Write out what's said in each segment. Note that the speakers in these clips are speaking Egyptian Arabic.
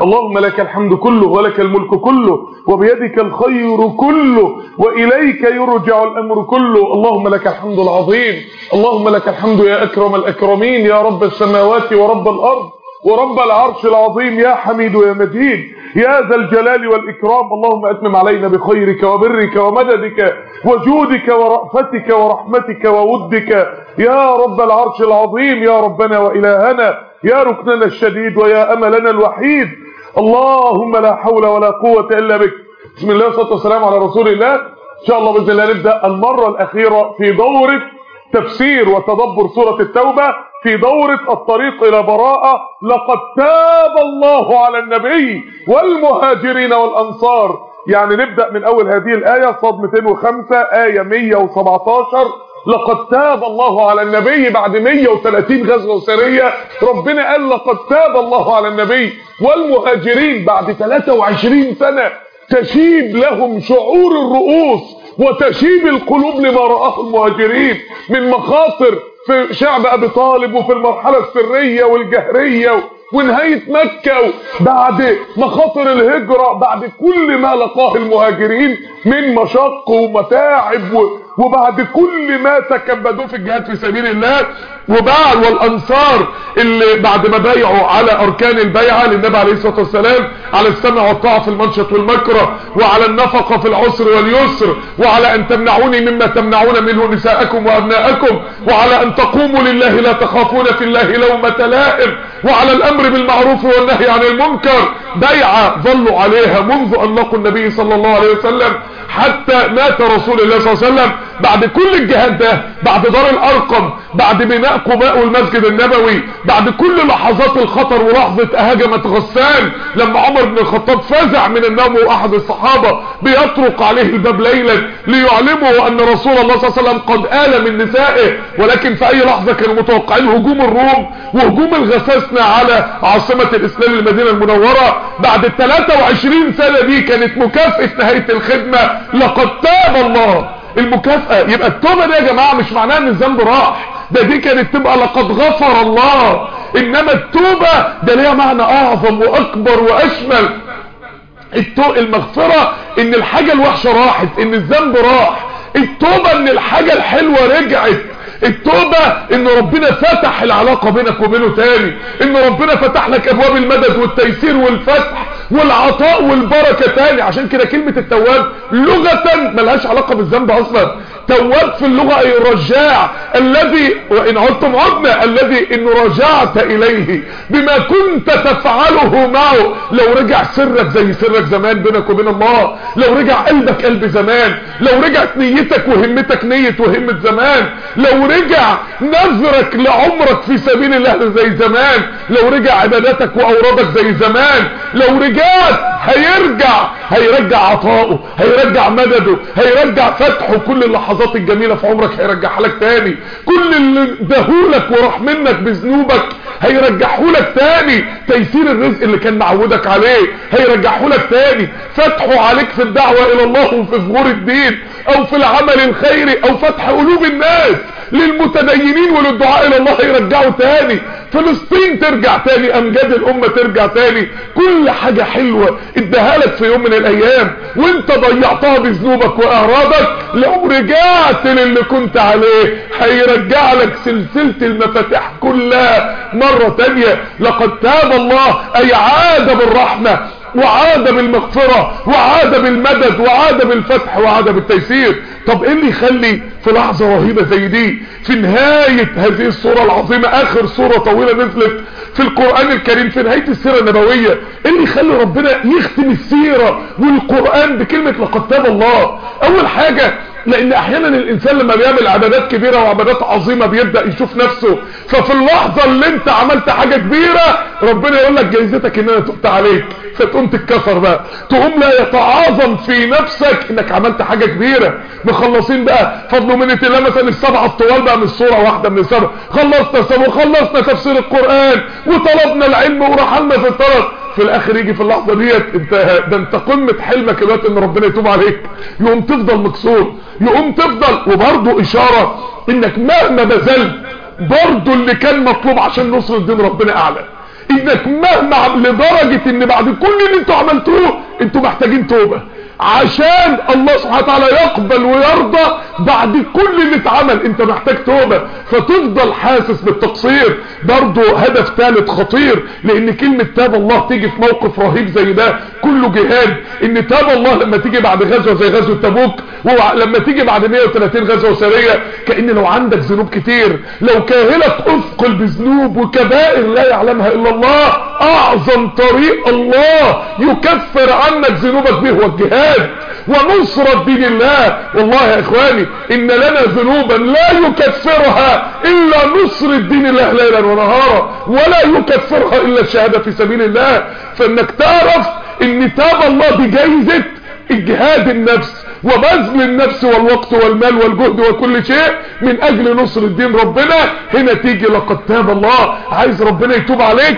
اللهم لك الحمد كله ولك الملك كله وبيدك الخير كله وإليك يرجع الأمر كله اللهم لك الحمد العظيم اللهم لك الحمد يا أكرم الأكرمين يا رب السماوات ورب الأرض ورب العرش العظيم يا حميد يا مجيد يا ذا الجلال والإكرام اللهم أتمم علينا بخيرك وبرك ومددك وجودك ورأفتك ورحمتك وودك يا رب العرش العظيم يا ربنا وإلهنا يا ركننا الشديد ويا أملنا الوحيد اللهم لا حول ولا قوة إلا بك بسم الله والصلاة والسلام على رسول الله إن شاء الله بإذن الله نبدأ المرة الأخيرة في دورة تفسير وتدبر سورة التوبة في دورة الطريق إلى براءة لقد تاب الله على النبي والمهاجرين والأنصار يعني نبدأ من أول هذه الآية صاد 205 آية 117 لقد تاب الله على النبي بعد 130 غزوة سرية ربنا قال لقد تاب الله على النبي والمهاجرين بعد 23 سنة تشيب لهم شعور الرؤوس وتشيب القلوب لما رآه المهاجرين من مخاطر في شعب أبي طالب وفي المرحلة السرية والجهرية ونهاية مكة بعد مخاطر الهجرة بعد كل ما لقاه المهاجرين من مشق ومتاعب وبعد كل ما تكبدوه في الجهاد في سبيل الله وبعد والأنصار اللي بعد ما بايعوا على أركان البيعة للنبي عليه الصلاة والسلام على السمع والطاعة في المنشط والمكره وعلى النفقة في العسر واليسر وعلى أن تمنعوني مما تمنعون منه نساءكم وأبناءكم وعلى أن تقوموا لله لا تخافون في الله لومة لائم وعلى الأمر بالمعروف والنهي عن المنكر بيعة ظلوا عليها منذ أن لقوا النبي صلى الله عليه وسلم حتى مات رسول الله صلى الله عليه وسلم بعد كل الجهاد ده بعد دار الأرقم بعد بناء قباء والمسجد النبوي بعد كل لحظات الخطر ولحظة هجمة غسان لما عمر بن الخطاب فزع من النوم وأحد الصحابة بيطرق عليه الباب ليلا ليعلمه أن رسول الله صلى الله عليه وسلم قد آل من نسائه ولكن في أي لحظة كانوا متوقعين هجوم الروم وهجوم الغساسنة على عاصمة الإسلام المدينة المنورة بعد 23 سنة دي كانت مكافأة نهاية الخدمة لقد تاب الله المكافأة يبقى التوبة دي يا جماعة مش معناها ان الذنب راح ده دي كانت تبقى لقد غفر الله انما التوبة ده ليها معنى اعظم واكبر واشمل المغفرة ان الحاجة الوحشة راحت ان الذنب راح التوبة ان الحاجة الحلوة رجعت التوبة ان ربنا فتح العلاقة بينك وبينه تاني ان ربنا فتح لك ابواب المدد والتيسير والفتح والعطاء والبركة تاني عشان كده كلمة التواب لغة ملهاش علاقة بالذنب اصلا تواب في اللغة اي الرجاع الذي وان عدتم عدنا الذي ان رجعت اليه بما كنت تفعله معه لو رجع سرك زي سرك زمان بينك وبين الله لو رجع قلبك قلب زمان لو رجعت نيتك وهمتك نية وهمة زمان لو رجع نذرك لعمرك في سبيل الله زي زمان لو رجع عباداتك واورادك زي زمان لو رجعت هيرجع هيرجع عطاؤه هيرجع مدده هيرجع فتحه كل اللحظات الجميلة في عمرك هيرجعها لك تاني كل اللي دهولك وراح منك بذنوبك هيرجعه لك تاني تيسير الرزق اللي كان معودك عليه هيرجعه لك تاني فتحه عليك في الدعوة الى الله وفي ظهور الدين او في العمل الخيري او فتح قلوب الناس للمتدينين وللدعاء الى الله يرجعوا تاني فلسطين ترجع تاني امجاد الامة ترجع تاني كل حاجة حلوة اداها لك في يوم من الايام وانت ضيعتها بذنوبك واعراضك لو رجعت للي كنت عليه هيرجع لك سلسلة المفاتيح كلها مرة تانية لقد تاب الله اي عاد بالرحمة وعاد بالمغفرة وعاد بالمدد وعاد بالفتح وعاد بالتيسير طب ايه اللي يخلي في لحظة رهيبة زي دي في نهاية هذه الصورة العظيمة اخر صورة طويلة نزلت في القرآن الكريم في نهاية السيرة النبوية ايه اللي يخلي ربنا يختم السيرة والقرآن بكلمة لقد تاب الله اول حاجة لان احيانا الانسان لما بيعمل عبادات كبيرة وعبادات عظيمة بيبدأ يشوف نفسه ففي اللحظة اللي انت عملت حاجة كبيرة ربنا يقول لك جايزتك ان انا تبت عليك فتقوم تتكسر بقى تقوم لا يتعاظم في نفسك انك عملت حاجة كبيرة مخلصين بقى فضل منة الله مثلا السبعة الطوال بقى من صورة واحدة من السبعة خلصنا السبعة وخلصنا تفسير القرآن وطلبنا العلم ورحلنا في الطرق في الاخر يجي في اللحظة ديت انت ده انت قمة حلمك دلوقتي ان ربنا يتوب عليك يقوم تفضل مكسور يقوم تفضل وبرضه اشارة انك مهما بذلت برضه اللي كان مطلوب عشان نصر الدين ربنا اعلى انك مهما لدرجة ان بعد كل اللي انتوا عملتوه انتوا محتاجين توبة عشان الله سبحانه وتعالى يقبل ويرضى بعد كل اللي اتعمل انت محتاج توبة فتفضل حاسس بالتقصير برضو هدف ثالث خطير لان كلمة تاب الله تيجي في موقف رهيب زي ده كله جهاد ان تاب الله لما تيجي بعد غزوة زي غزوة تبوك ولما تيجي بعد 130 غزوة سرية كأن لو عندك ذنوب كتير لو كاهلك اثقل بذنوب وكبائر لا يعلمها الا الله اعظم طريق الله يكفر عنك ذنوبك به هو الجهاد ونصرة دين الله والله يا اخواني ان لنا ذنوبا لا يكفرها الا نصر دين الله ليلا ونهارا ولا يكفرها الا الشهادة في سبيل الله فانك تعرف ان تاب الله دي جايزة اجهاد النفس وبذل النفس والوقت والمال والجهد وكل شيء من اجل نصر الدين ربنا هنا تيجي لقد تاب الله عايز ربنا يتوب عليك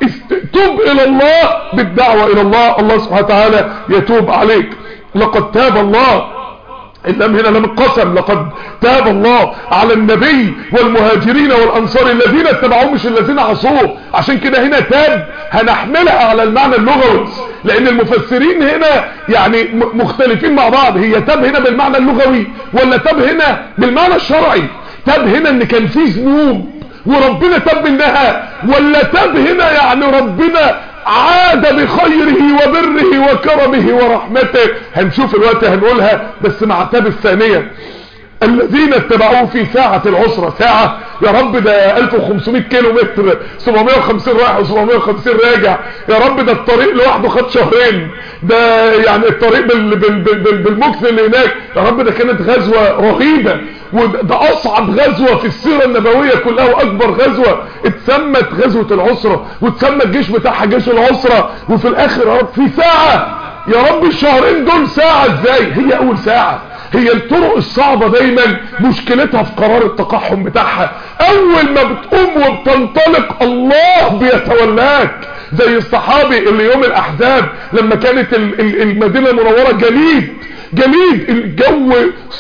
توب الى الله بالدعوة الى الله الله سبحانه وتعالى يتوب عليك لقد تاب الله اللام هنا لم القسم لقد تاب الله على النبي والمهاجرين والانصار الذين اتبعوه مش الذين عصوه عشان كده هنا تاب هنحملها على المعنى اللغوي لان المفسرين هنا يعني مختلفين مع بعض هي تاب هنا بالمعنى اللغوي ولا تاب هنا بالمعنى الشرعي تاب هنا ان كان في ذنوب وربنا تاب منها ولا تاب هنا يعني ربنا عاد بخيره وبره وكرمه ورحمته هنشوف الوقت هنقولها بس مع تاب الثانية الذين اتبعوه في ساعة العسرة ساعة يا رب ده 1500 كيلو متر 750 رايح و750 راجع يا رب ده الطريق لوحده خد شهرين ده يعني الطريق بال بال بال بالمكس اللي هناك يا رب ده كانت غزوة رهيبة وده اصعب غزوة في السيرة النبوية كلها واكبر غزوة اتسمت غزوة العسرة واتسمى الجيش بتاعها جيش العسرة وفي الاخر يا رب في ساعة يا رب الشهرين دول ساعة ازاي هي اول ساعة هي الطرق الصعبة دايما مشكلتها في قرار التقحم بتاعها اول ما بتقوم وبتنطلق الله بيتولاك زي الصحابي اللي يوم الاحزاب لما كانت المدينة المنورة جليد جليد الجو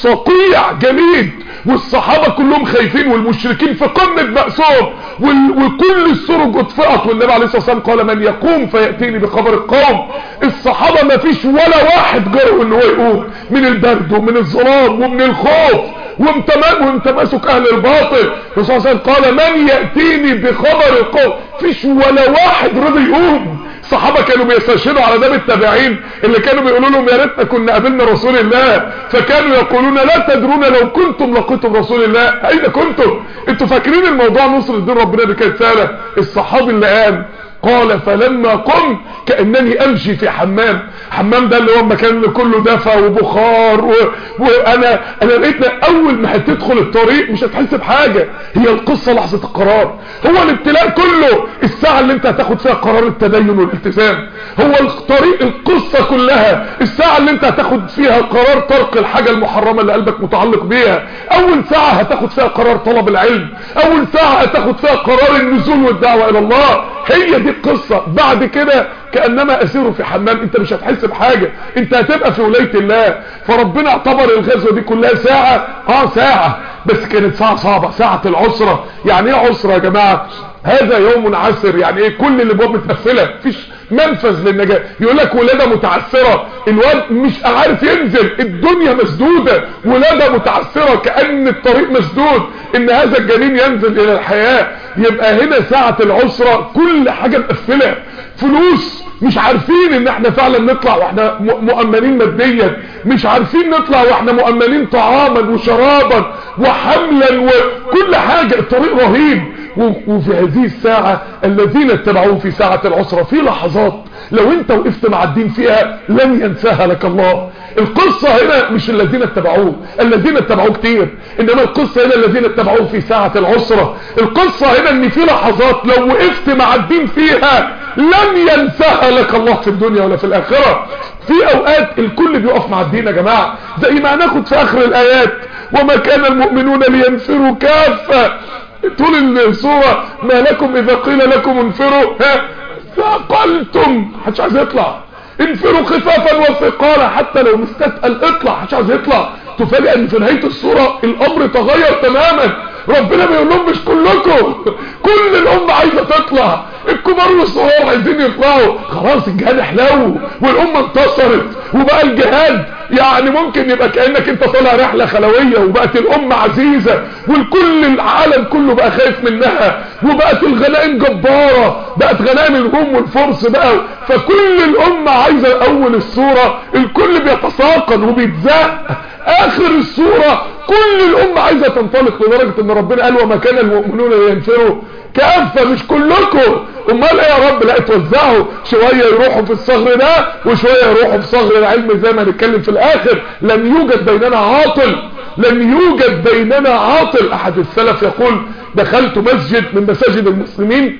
صقيع جليد والصحابة كلهم خايفين والمشركين في قمة مأسوم وكل السرج اطفئت والنبي عليه الصلاة والسلام قال من يقوم فيأتيني بخبر القوم الصحابة ما فيش ولا واحد جروا ان هو يقوم من البرد ومن الظلام ومن الخوف وامن تماسك اهل الباطل الرسول صلى الله عليه وسلم قال من يأتيني بخبر القوم فيش ولا واحد رضي يقوم الصحابة كانوا بيستشهدوا على باب التابعين اللي كانوا بيقولوا لهم يا ريتنا كنا قابلنا رسول الله فكانوا يقولون لا تدرون لو كنتم لقيتم رسول الله اين كنتم انتوا فاكرين الموضوع نصر الدين ربنا دي كانت سهله الصحابي اللي قام قال فلما قم كأنني امشي في حمام حمام ده اللي هو المكان اللي كله دفى وبخار و... وانا انا لقيتنا اول ما هتدخل الطريق مش هتحس بحاجة هي القصة لحظة القرار هو الابتلاء كله الساعة اللي انت هتاخد فيها قرار التدين والالتزام هو الطريق القصة كلها الساعة اللي انت هتاخد فيها قرار ترك الحاجة المحرمة اللي قلبك متعلق بيها اول ساعة هتاخد فيها قرار طلب العلم اول ساعة هتاخد فيها قرار النزول والدعوة الى الله هي دي القصة بعد كده كأنما أسير في حمام انت مش هتحس بحاجة انت هتبقى في ولاية الله فربنا اعتبر الغزوة دي كلها ساعة اه ساعة بس كانت ساعة صعبة ساعة العسرة يعني ايه عسرة يا جماعة هذا يوم عسر يعني ايه كل الابواب متقفله مفيش منفذ للنجاة يقول لك ولادة متعسرة الواد مش عارف ينزل الدنيا مسدودة ولادة متعسرة كأن الطريق مسدود ان هذا الجنين ينزل الى الحياة يبقى هنا ساعة العسرة كل حاجة مقفلة فلوس مش عارفين ان احنا فعلا نطلع واحنا مؤمنين ماديا مش عارفين نطلع واحنا مؤمنين طعاما وشرابا وحملا وكل حاجة الطريق رهيب وفي هذه الساعة الذين اتبعوه في ساعة العسرة في لحظات لو انت وقفت مع الدين فيها لن ينساها لك الله القصة هنا مش الذين اتبعوه الذين اتبعوه كتير انما القصة هنا الذين اتبعوه في ساعة العسرة القصة هنا ان في لحظات لو وقفت مع الدين فيها لن ينساها لك الله في الدنيا ولا في الاخرة في اوقات الكل بيقف مع الدين يا جماعة زي ما هناخد في اخر الايات وما كان المؤمنون لينفروا كافة طول الصورة ما لكم اذا قيل لكم انفروا ها ثقلتم محدش عايز يطلع انفروا خفافا وثقالا حتى لو مستثقل اطلع محدش عايز يطلع تفاجئ ان في نهاية الصورة الامر تغير تماما ربنا بيقول لهم مش كلكم كل الامة عايزة تطلع الكبار والصغار عايزين يطلعوا خلاص الجهاد حلو والامه انتصرت وبقى الجهاد يعني ممكن يبقى كانك انت طالع رحله خلويه وبقت الامه عزيزه والكل العالم كله بقى خايف منها وبقت الغنائم جباره بقت غنائم الروم والفرس بقى فكل الامه عايزه اول الصوره الكل بيتساقط وبيتزق اخر الصورة كل الامة عايزة تنطلق لدرجة ان ربنا قال وما كان المؤمنون لينفروا كافة مش كلكم امال ايه يا رب لا اتوزعوا شوية يروحوا في الصغر ده وشوية يروحوا في صغر العلم زي ما هنتكلم في الاخر لم يوجد بيننا عاطل لم يوجد بيننا عاطل احد السلف يقول دخلت مسجد من مساجد المسلمين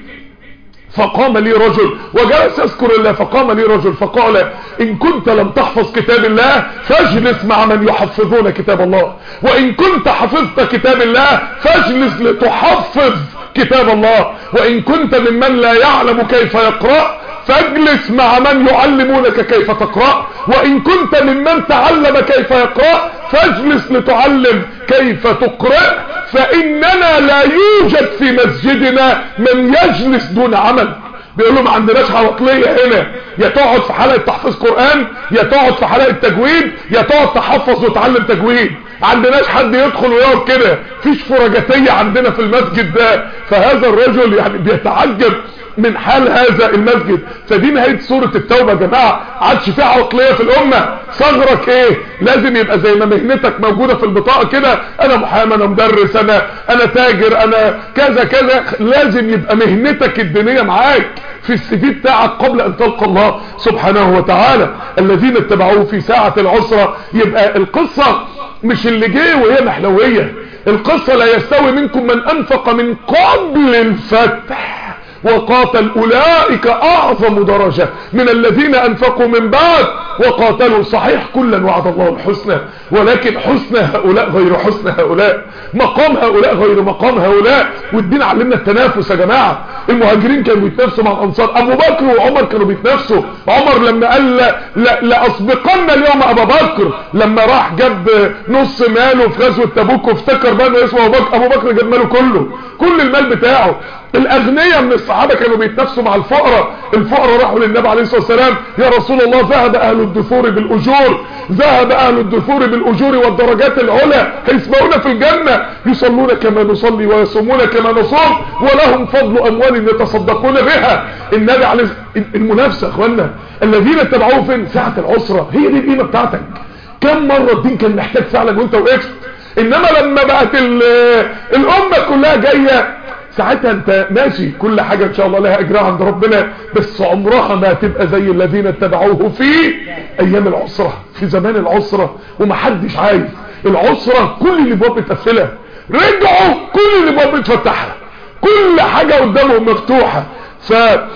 فقام لي رجل وجلس يذكر الله فقام لي رجل فقال إن كنت لم تحفظ كتاب الله فاجلس مع من يحفظون كتاب الله وإن كنت حفظت كتاب الله فاجلس لتحفظ كتاب الله وإن كنت ممن لا يعلم كيف يقرأ فاجلس مع من يعلمونك كيف تقرأ وإن كنت ممن تعلم كيف يقرأ فاجلس لتعلم كيف تقرأ فإننا لا يوجد في مسجدنا من يجلس دون عمل بيقول له ما عندناش عواطليه هنا يا تقعد في حلقه تحفيظ قران يا تقعد في حلقه تجويد يا تقعد تحفظ وتعلم تجويد عندناش حد يدخل ويقعد كده فيش فرجاتيه عندنا في المسجد ده فهذا الرجل يعني بيتعجب من حال هذا المسجد فدي نهايه سوره التوبه يا جماعه عادش فيها عقليه في الامه ثغرك ايه لازم يبقى زي ما مهنتك موجوده في البطاقه كده انا محامي انا مدرس انا انا تاجر انا كذا كذا لازم يبقى مهنتك الدينيه معاك في السي في بتاعك قبل ان تلقى الله سبحانه وتعالى الذين اتبعوه في ساعه العسره يبقى القصه مش اللي جه وهي محلويه القصه لا يستوي منكم من انفق من قبل الفتح وقاتل أولئك أعظم درجة من الذين أنفقوا من بعد وقاتلوا صحيح كلا وعد الله الحسنى ولكن حسن هؤلاء غير حسن هؤلاء مقام هؤلاء غير مقام هؤلاء والدين علمنا التنافس يا جماعة المهاجرين كانوا بيتنافسوا مع الأنصار أبو بكر وعمر كانوا بيتنافسوا عمر لما قال لا لا لأسبقن اليوم أبا بكر لما راح جاب نص ماله في غزوة تبوك وافتكر بقى انه اسمه أبو بكر أبو بكر جاب ماله كله كل المال بتاعه الاغنياء من الصحابة كانوا بيتنافسوا مع الفقراء الفقراء راحوا للنبي عليه الصلاة والسلام يا رسول الله ذهب اهل الدثور بالاجور ذهب اهل الدثور بالاجور والدرجات العلى هيسمعونا في الجنة يصلون كما نصلي ويصومون كما نصوم ولهم فضل اموال يتصدقون بها النبي عليه المنافسة اخوانا الذين اتبعوه فين ساعة العسرة هي دي القيمة بتاعتك كم مرة الدين كان محتاج فعلا وانت وقفت انما لما بقت الامة كلها جاية ساعتها انت ماشي كل حاجة ان شاء الله لها اجرها عند ربنا بس عمرها ما تبقى زي الذين اتبعوه في ايام العسرة في زمان العسرة ومحدش عايز العسرة كل اللي باب متقفلة رجعوا كل اللي باب متفتحة كل حاجة قدامهم مفتوحة ف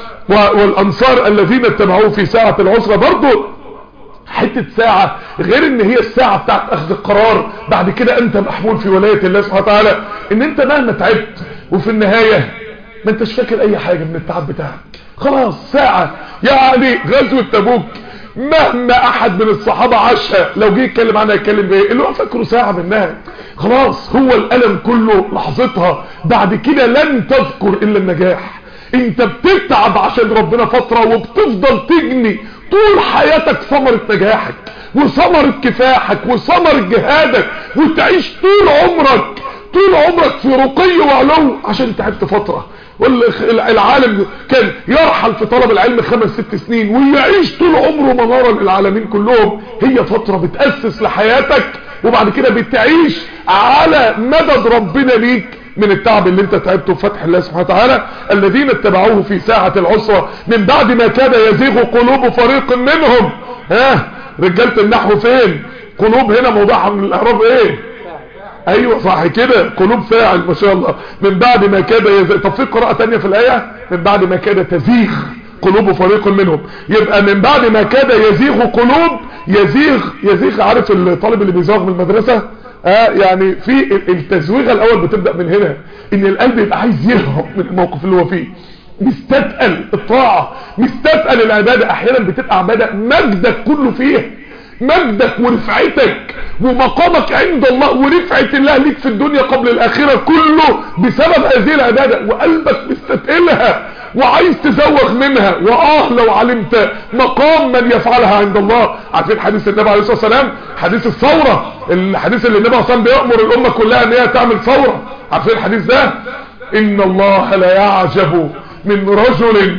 والانصار الذين اتبعوه في ساعة العسرة برضو حتة ساعة غير ان هي الساعة بتاعت اخذ القرار بعد كده انت محمول في ولاية الله سبحانه وتعالى ان انت مهما تعبت وفي النهاية ما انتش فاكر اي حاجة من التعب بتاعك خلاص ساعة يعني غزوة تبوك مهما احد من الصحابة عاشها لو جه يتكلم عنها يتكلم بايه اللي هو فاكره ساعة منها خلاص هو الالم كله لحظتها بعد كده لن تذكر الا النجاح انت بتتعب عشان ربنا فترة وبتفضل تجني طول حياتك ثمرة نجاحك وثمرة كفاحك وثمرة جهادك وتعيش طول عمرك طول عمرك في رقي وعلو عشان تعبت فترة العالم كان يرحل في طلب العلم خمس ست سنين ويعيش طول عمره منارا للعالمين كلهم هي فترة بتأسس لحياتك وبعد كده بتعيش على مدد ربنا ليك من التعب اللي انت تعبته في فتح الله سبحانه وتعالى الذين اتبعوه في ساعة العسرة من بعد ما كاد يزيغ قلوب فريق منهم ها رجالة النحو فين قلوب هنا موضعها من الاعراب ايه ايوه صح كده قلوب فاعل ما شاء الله من بعد ما كاد يزيغ طب في قراءة تانية في الاية من بعد ما كاد تزيغ قلوب فريق منهم يبقى من بعد ما كاد يزيغ قلوب يزيغ يزيغ عارف الطالب اللي بيزاغ من المدرسة آه يعني في التزويغه الاول بتبدأ من هنا ان القلب يبقى عايز يهرب من الموقف اللي هو فيه مستثقل الطاعة مستثقل العبادة احيانا بتبقى عبادة مجدك كله فيها مجدك ورفعتك ومقامك عند الله ورفعة الله ليك في الدنيا قبل الاخرة كله بسبب هذه العبادة وقلبك مستثقلها وعايز تزوغ منها واه لو علمت مقام من يفعلها عند الله عارفين حديث النبي عليه الصلاة والسلام حديث الثورة الحديث اللي النبي عليه الصلاة والسلام بيأمر الامة كلها ان هي تعمل ثورة عارفين الحديث ده ان الله لا يعجب من رجل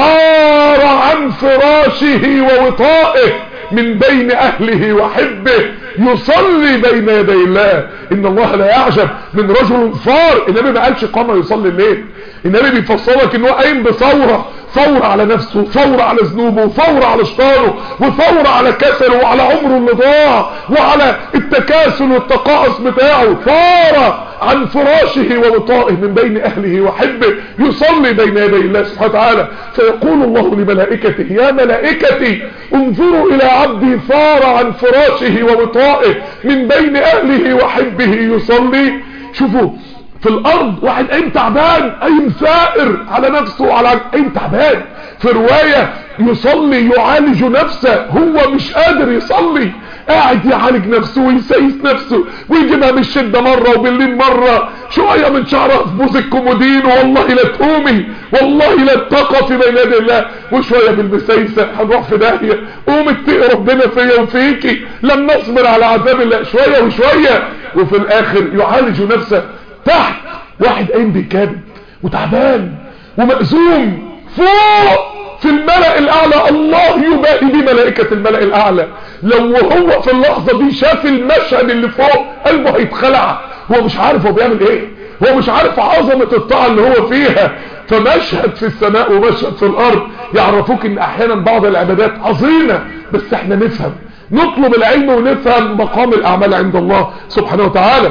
صار عن فراشه ووطائه من بين اهله وحبه يصلي بين يدي الله ان الله لا يعجب من رجل صار النبي ما قالش قام يصلي الليل النبي بيفسرك ان هو قايم بثوره ثورة على نفسه ثورة على ذنوبه ثورة على شطاره وثورة على كسله وعلى عمره اللي ضاع وعلى التكاسل والتقاعس بتاعه ثورة عن فراشه ووطائه من بين اهله وحبه يصلي بين يدي الله سبحانه وتعالى فيقول الله لملائكته يا ملائكتي انظروا الى عبدي ثار عن فراشه ووطائه من بين اهله وحبه يصلي شوفوا في الارض واحد قايم تعبان قايم ثائر على نفسه وعلى قايم تعبان في رواية يصلي يعالج نفسه هو مش قادر يصلي قاعد يعالج نفسه ويسيس نفسه ويجيبها بالشدة مرة وبالليل مرة شوية من شعرها في بوز الكومودين والله لا تقومي والله لا تقفي بين يدي الله وشوية بالمسيسة هنروح في داهية قوم اتقي ربنا فيا وفيكي لن نصبر على عذاب الله شوية وشوية وفي الاخر يعالج نفسه تحت واحد قايم بيكابد وتعبان ومأزوم فوق في الملأ الاعلى الله يباهي بيه ملائكة الملأ الاعلى لو هو في اللحظة دي شاف المشهد اللي فوق قلبه هيتخلع هو مش عارف هو بيعمل ايه هو مش عارف عظمة الطاعة اللي هو فيها فمشهد في السماء ومشهد في الارض يعرفوك ان احيانا بعض العبادات عظيمة بس احنا نفهم نطلب العلم ونفهم مقام الاعمال عند الله سبحانه وتعالى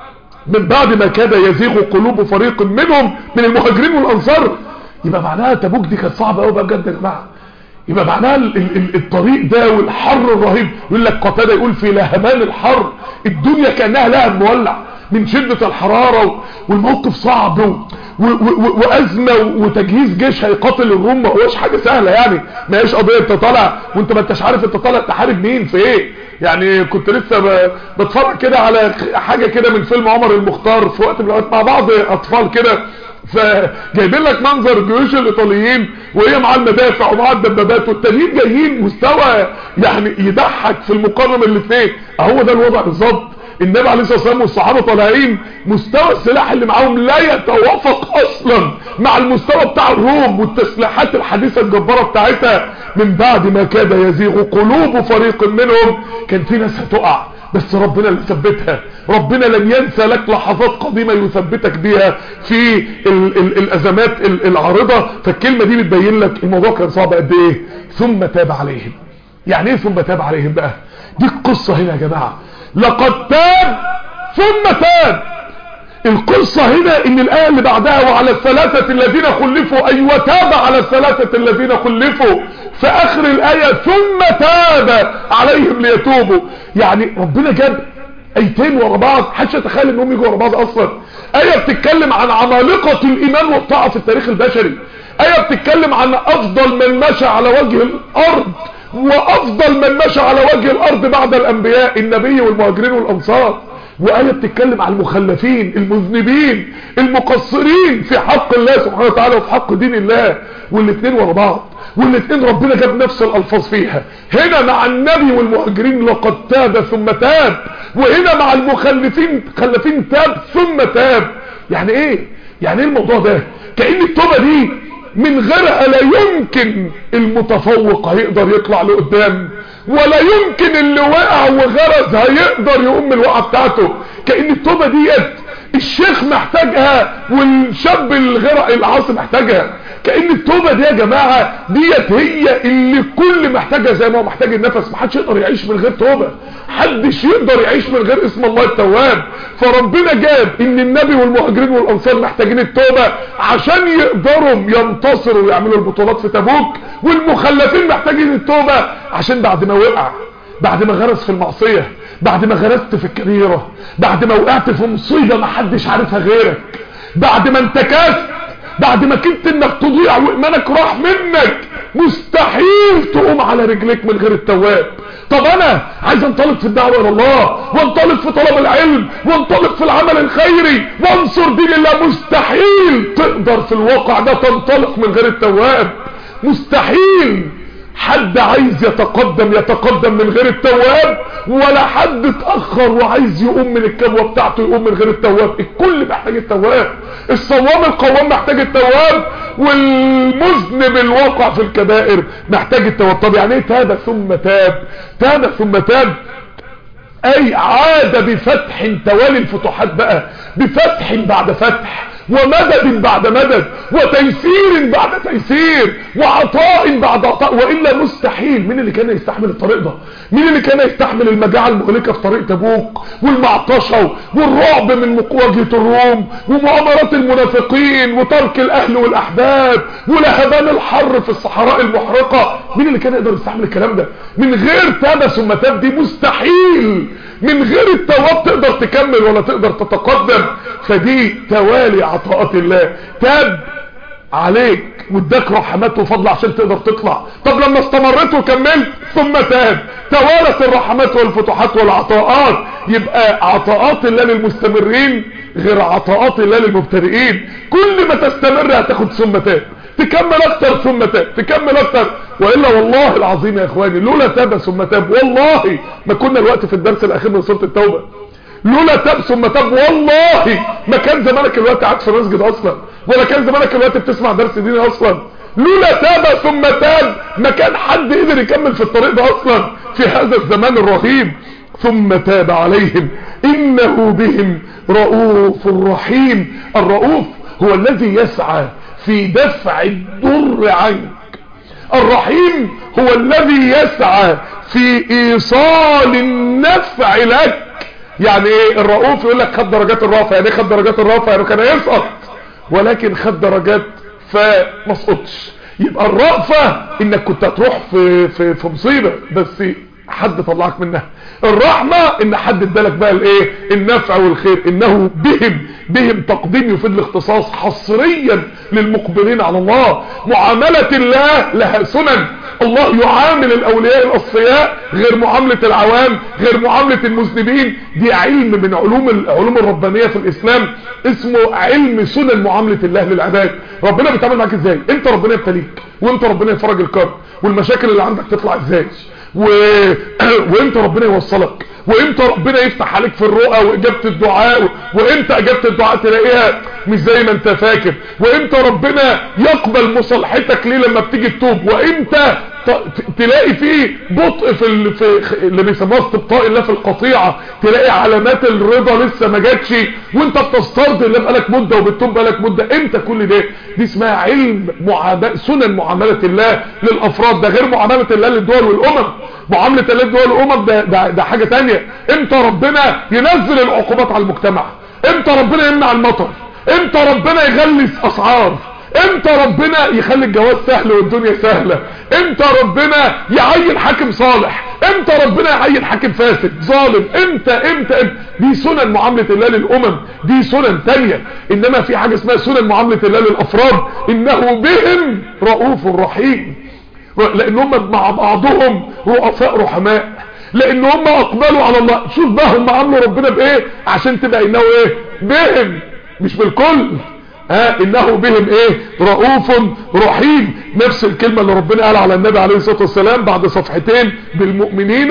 من بعد ما كاد يزيغ قلوب فريق منهم من المهاجرين والانصار يبقى معناها تبوك دي كانت صعبه قوي بقى بجد يا جماعه يبقى معناها ال ال الطريق ده والحر الرهيب يقول لك قتاده يقول في لهمان الحر الدنيا كانها لهب مولع من شدة الحرارة والموقف صعب و و و وازمة وتجهيز جيش هيقاتل الروم ما هوش حاجة سهلة يعني ما هيش قضية انت طالع وانت ما انتش عارف انت طالع تحارب مين في ايه يعني كنت لسه بتفرج كده على حاجة كده من فيلم عمر المختار في وقت من الاوقات مع بعض اطفال كده فجايبين لك منظر الجيوش الايطاليين وهي مع المدافع ومع الدبابات والتانيين جايين مستوى يعني يضحك في المقارنه بين الاثنين اهو ده الوضع بالظبط النبي عليه الصلاه والسلام والصحابه طالعين مستوى السلاح اللي معاهم لا يتوافق اصلا مع المستوى بتاع الروم والتسليحات الحديثه الجباره بتاعتها من بعد ما كاد يزيغ قلوب فريق منهم كان في ناس هتقع بس ربنا اللي ثبتها ربنا لن ينسى لك لحظات قديمة يثبتك بيها في ال ال الازمات ال العارضة فالكلمة دي بتبين لك الموضوع كان صعب قد ايه ثم تاب عليهم يعني ايه ثم تاب عليهم بقى دي القصة هنا يا جماعة لقد تاب ثم تاب القصة هنا ان الآية اللي بعدها وعلى الثلاثة الذين خلفوا اي وتاب على الثلاثة الذين خلفوا في اخر الآية ثم تاب عليهم ليتوبوا يعني ربنا جاب ايتين ورا بعض حدش يتخيل انهم يجوا ورا بعض اصلا آية بتتكلم عن عمالقة الايمان والطاعة في التاريخ البشري آية بتتكلم عن افضل من مشى على وجه الارض وافضل من مشى على وجه الارض بعد الانبياء النبي والمهاجرين والانصار وآية بتتكلم عن المخلفين المذنبين المقصرين في حق الله سبحانه وتعالى وفي حق دين الله والاثنين ورا بعض والاثنين ربنا جاب نفس الالفاظ فيها هنا مع النبي والمهاجرين لقد تاب ثم تاب وهنا مع المخلفين خلفين تاب ثم تاب يعني ايه يعني ايه الموضوع ده كأن التوبة دي من غيرها لا يمكن المتفوق هيقدر يطلع لقدام ولا يمكن اللي وقع وغرز هيقدر يقوم من الوقعه بتاعته كأن التوبة ديت الشيخ محتاجها والشاب الغرق العاصي محتاجها كأن التوبة دي يا جماعة ديت هي اللي كل محتاجها زي ما هو محتاج النفس محدش يقدر يعيش من غير توبة حدش يقدر يعيش من غير اسم الله التواب فربنا جاب ان النبي والمهاجرين والانصار محتاجين التوبة عشان يقدروا ينتصروا ويعملوا البطولات في تبوك والمخلفين محتاجين التوبة عشان بعد ما وقع بعد ما غرس في المعصية بعد ما غرست في الكبيرة بعد ما وقعت في مصيبة ما حدش عارفها غيرك بعد ما انتكست بعد ما كنت انك تضيع وايمانك راح منك مستحيل تقوم على رجليك من غير التواب طب انا عايز انطلق في الدعوة الى الله وانطلق في طلب العلم وانطلق في العمل الخيري وانصر دين الله مستحيل تقدر في الواقع ده تنطلق من غير التواب مستحيل حد عايز يتقدم يتقدم من غير التواب ولا حد اتأخر وعايز يقوم من الكبوة بتاعته يقوم من غير التواب الكل محتاج التواب الصوام القوام محتاج التواب والمذنب الواقع في الكبائر محتاج التواب طب يعني ايه تاب ثم تاب تاب ثم تاب اي عاد بفتح توالي الفتوحات بقى بفتح بعد فتح ومدد بعد مدد وتيسير بعد تيسير وعطاء بعد عطاء وإلا مستحيل مين اللي كان يستحمل الطريق ده مين اللي كان يستحمل المجاعة المهلكة في طريق تبوك والمعطشة والرعب من مواجهة الروم ومؤامرات المنافقين وترك الأهل والأحباب ولهبان الحر في الصحراء المحرقة مين اللي كان يقدر يستحمل الكلام ده من غير تاب ثم تاب دي مستحيل من غير التواب تقدر تكمل ولا تقدر تتقدم فدي توالي عطاءات الله تاب عليك واداك رحمات وفضل عشان تقدر تطلع طب لما استمرت وكملت ثم تاب توالت الرحمات والفتوحات والعطاءات يبقى عطاءات الله للمستمرين غير عطاءات الله للمبتدئين كل ما تستمر هتاخد ثم تاب تكمل اكتر ثم تاب تكمل اكتر والا والله العظيم يا اخواني لولا تاب ثم تاب والله ما كنا الوقت في الدرس الاخير من سوره التوبه لولا تاب ثم تاب والله ما كان زمانك الوقت قاعد في مسجد اصلا ولا كان زمانك الوقت بتسمع درس ديني اصلا لولا تاب ثم تاب ما كان حد قدر يكمل في الطريق ده اصلا في هذا الزمان الرهيب ثم تاب عليهم انه بهم رؤوف رحيم الرؤوف هو الذي يسعى في دفع الضر عنك الرحيم هو الذي يسعى في ايصال النفع لك يعني ايه الرؤوف يقول لك خد درجات الرافع يعني ايه خد درجات الرافع يعني كان يسقط ولكن خد درجات فما سقطش يبقى الرأفة انك كنت هتروح في في في مصيبه بس حد طلعك منها الرحمة ان حد ادالك بقى الايه النفع والخير انه بهم بهم تقديم يفيد الاختصاص حصريا للمقبلين على الله معاملة الله لها سنن الله يعامل الاولياء الاصفياء غير معاملة العوام غير معاملة المذنبين دي علم من علوم العلوم الربانية في الاسلام اسمه علم سنن معاملة الله للعباد ربنا بيتعامل معاك ازاي انت ربنا يبتليك وانت ربنا يفرج الكرب والمشاكل اللي عندك تطلع ازاي و... وامتى ربنا يوصلك وامتى ربنا يفتح عليك في الرؤى واجابة الدعاء وامتى اجابة الدعاء تلاقيها مش زي ما انت فاكر وامتى ربنا يقبل مصالحتك ليه لما بتيجي تتوب وامتى تلاقي فيه بطء في, ال... في اللي بيسموها استبطاء الله في القطيعة تلاقي علامات الرضا لسه ما جاتش وانت بتسترضي الله بقالك مدة وبتتوب بقالك مدة امتى كل ده دي اسمها علم معاملة سنن معاملة الله للافراد ده غير معاملة الله للدول والامم معاملة الله للدول والامم ده, ده, ده حاجة تانية امتى ربنا ينزل العقوبات على المجتمع امتى ربنا يمنع المطر امتى ربنا يغلس اسعار امتى ربنا يخلي الجواز سهل والدنيا سهلة امتى ربنا يعين حاكم صالح امتى ربنا يعين حاكم فاسد ظالم امتى امتى, امتى دي سنن معاملة الله للامم دي سنن تانية انما في حاجة اسمها سنن معاملة الله للافراد انه بهم رؤوف رحيم لان هم مع بعضهم رؤساء رحماء لان هم اقبلوا على الله شوف بقى هم عملوا ربنا بايه عشان تبقى انه ايه بهم مش بالكل ها انه بهم ايه رؤوف رحيم نفس الكلمة اللي ربنا قال على النبي عليه الصلاة والسلام بعد صفحتين بالمؤمنين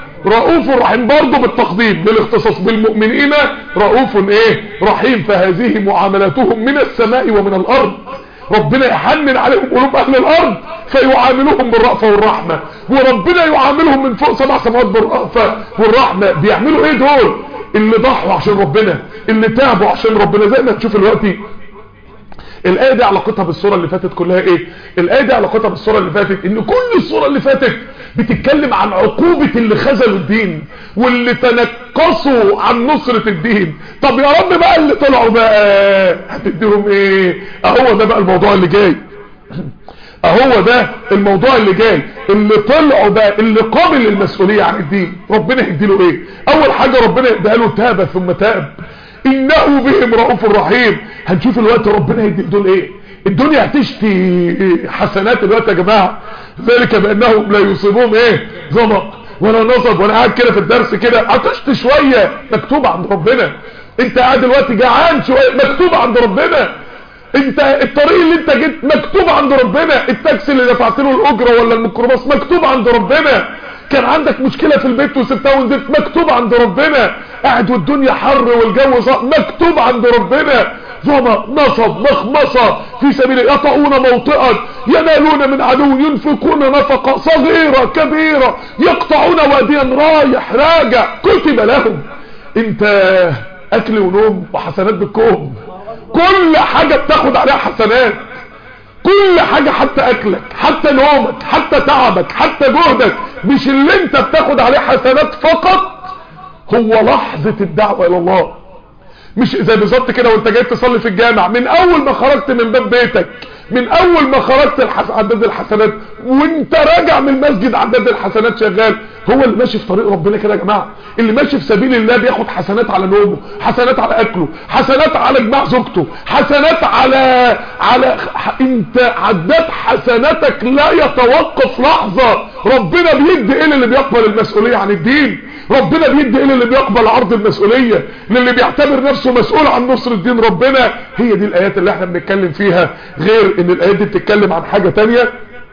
رؤوف رحيم برضه بالتقديم بالاختصاص بالمؤمنين رؤوف ايه رحيم فهذه معاملاتهم من السماء ومن الارض ربنا يحنن عليهم قلوب اهل الارض فيعاملوهم بالرأفة والرحمة وربنا يعاملهم من فوق سبع سماوات بالرأفة والرحمة بيعملوا ايه دول اللي ضحوا عشان ربنا اللي تعبوا عشان ربنا زي ما تشوف دلوقتي الآية دي علاقتها بالصورة اللي فاتت كلها ايه الآية دي علاقتها بالصورة اللي فاتت ان كل الصورة اللي فاتت بتتكلم عن عقوبة اللي خذلوا الدين واللي تنكصوا عن نصرة الدين طب يا رب بقى اللي طلعوا بقى هتديهم ايه اهو ده بقى الموضوع اللي جاي اهو ده الموضوع اللي جاي اللي طلعوا ده اللي قابل المسؤولية عن الدين ربنا يديله ايه اول حاجة ربنا يديها له تاب ثم تاب انه بهم رؤوف رحيم هنشوف الوقت ربنا يدي دول ايه الدنيا هتشتي حسنات الوقت يا جماعة ذلك بانهم لا يصيبهم ايه ظمأ ولا نصب وانا قاعد كده في الدرس كده عطشت شويه مكتوب عند ربنا انت قاعد دلوقتي جعان شويه مكتوب عند ربنا انت الطريق اللي انت جيت مكتوب عند ربنا التاكسي اللي دفعت له الاجره ولا الميكروباص مكتوب عند ربنا كان عندك مشكلة في البيت وسبتها ونزلت مكتوب عند ربنا قاعد والدنيا حر والجو صار مكتوب عند ربنا ظما نصب مخمصة في سبيل يطعون موطئا ينالون من عدو ينفقون نفقة صغيرة كبيرة يقطعون واديا رايح راجع كتب لهم انت اكل ونوم وحسنات بالكوم كل حاجة بتاخد عليها حسنات كل حاجة حتى اكلك حتى نومك حتى تعبك حتى جهدك مش اللي انت بتاخد عليه حسنات فقط هو لحظة الدعوة الى الله مش زي بالظبط كده وانت جاي تصلي في الجامع من اول ما خرجت من باب بيتك من اول ما خرجت الحس... عداد الحسنات وانت راجع من المسجد عداد الحسنات شغال هو اللي ماشي في طريق ربنا كده يا جماعه اللي ماشي في سبيل الله بياخد حسنات على نومه حسنات على اكله حسنات على جماع زوجته حسنات على على ح... انت عداد حسناتك لا يتوقف لحظه ربنا بيدي ايه اللي بيقبل المسؤوليه عن الدين ربنا بيدي ايه اللي بيقبل عرض المسؤولية للي بيعتبر نفسه مسؤول عن نصر الدين ربنا هي دي الايات اللي احنا بنتكلم فيها غير ان الايات دي بتتكلم عن حاجة تانية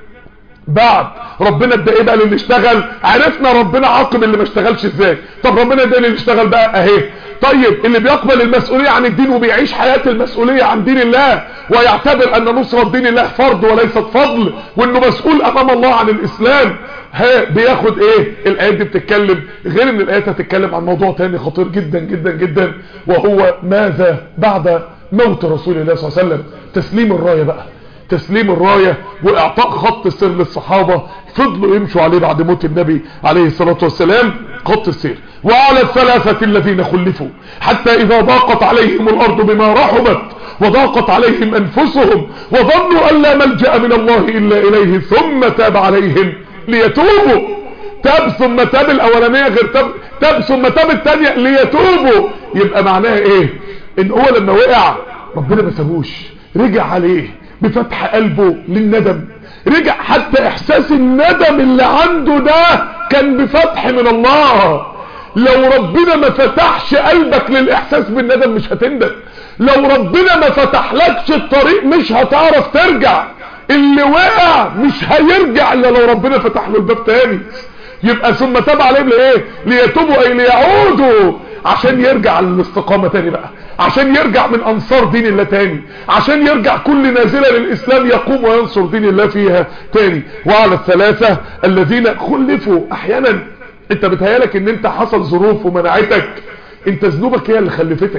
بعد ربنا ادى ايه بقى للي اشتغل عرفنا ربنا عاقب اللي ما اشتغلش ازاي طب ربنا ادى للي اشتغل بقى اهي طيب اللي بيقبل المسؤولية عن الدين وبيعيش حياة المسؤولية عن دين الله ويعتبر ان نصرة دين الله فرض وليست فضل وانه مسؤول امام الله عن الاسلام ها بياخد ايه الايات دي بتتكلم غير ان الايات هتتكلم عن موضوع تاني خطير جدا جدا جدا وهو ماذا بعد موت رسول الله صلى الله عليه وسلم تسليم الراية بقى تسليم الراية واعطاء خط السير للصحابة فضلوا يمشوا عليه بعد موت النبي عليه الصلاة والسلام خط السير وعلى الثلاثة الذين خلفوا حتى اذا ضاقت عليهم الارض بما رحبت وضاقت عليهم انفسهم وظنوا ان لا ملجأ من الله الا اليه ثم تاب عليهم ليتوبوا تاب ثم تاب الاولانية غير تاب, تاب ثم تاب التانية ليتوبوا يبقى معناها ايه ان هو لما وقع ربنا ما سابوش رجع عليه بفتح قلبه للندم رجع حتى احساس الندم اللي عنده ده كان بفتح من الله لو ربنا ما فتحش قلبك للاحساس بالندم مش هتندم لو ربنا ما فتحلكش الطريق مش هتعرف ترجع اللي وقع مش هيرجع الا لو ربنا فتح له الباب تاني يبقى ثم تاب عليهم لايه ليتوبوا اي ليعودوا عشان يرجع للاستقامة تاني بقى عشان يرجع من انصار دين الله تاني عشان يرجع كل نازلة للاسلام يقوم وينصر دين الله فيها تاني وعلى الثلاثة الذين خلفوا احيانا انت بتهيالك ان انت حصل ظروف ومنعتك انت ذنوبك هي اللي خلفتك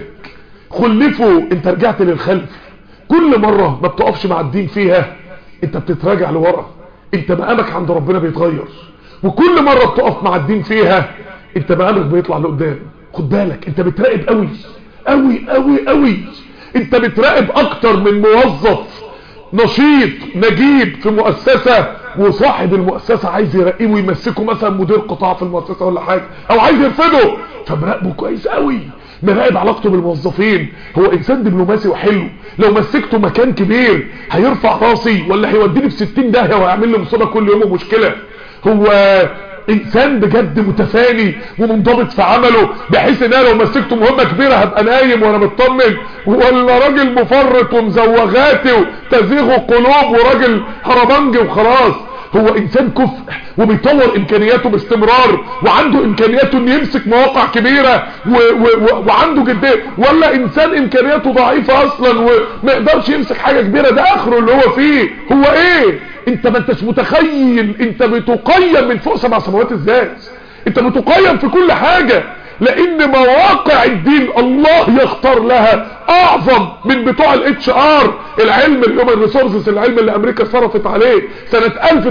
خلفوا انت رجعت للخلف كل مرة ما بتقفش مع الدين فيها انت بتتراجع لورا انت مقامك عند ربنا بيتغير وكل مرة بتقف مع الدين فيها انت مقامك بيطلع لقدام خد بالك انت بتراقب قوي قوي قوي قوي انت بتراقب اكتر من موظف نشيط نجيب في مؤسسة وصاحب المؤسسة عايز يرقيه ويمسكه مثلا مدير قطاع في المؤسسة ولا حاجة او عايز يرفضه فمراقبه كويس قوي مراقب علاقته بالموظفين هو انسان دبلوماسي وحلو لو مسكته مكان كبير هيرفع راسي ولا هيوديني في 60 داهيه وهيعمل لي مصيبه كل يوم ومشكله هو انسان بجد متفاني ومنضبط في عمله بحيث ان انا لو مسكته مهمه كبيره هبقى نايم وانا مطمن ولا راجل مفرط ومزوغاتي وتزيغ قلوب وراجل هربنجي وخلاص هو انسان كفء وبيطور امكانياته باستمرار وعنده امكانياته انه يمسك مواقع كبيرة و و و وعنده جدية ولا انسان امكانياته ضعيفة اصلا وما يقدرش يمسك حاجة كبيرة ده اخره اللي هو فيه هو ايه انت ما انتش متخيل انت بتقيم من فوق سبع سماوات ازاي انت بتقيم في كل حاجة لان مواقع الدين الله يختار لها اعظم من بتوع الاتش ار العلم الهيومن ريسورسز العلم اللي امريكا صرفت عليه سنة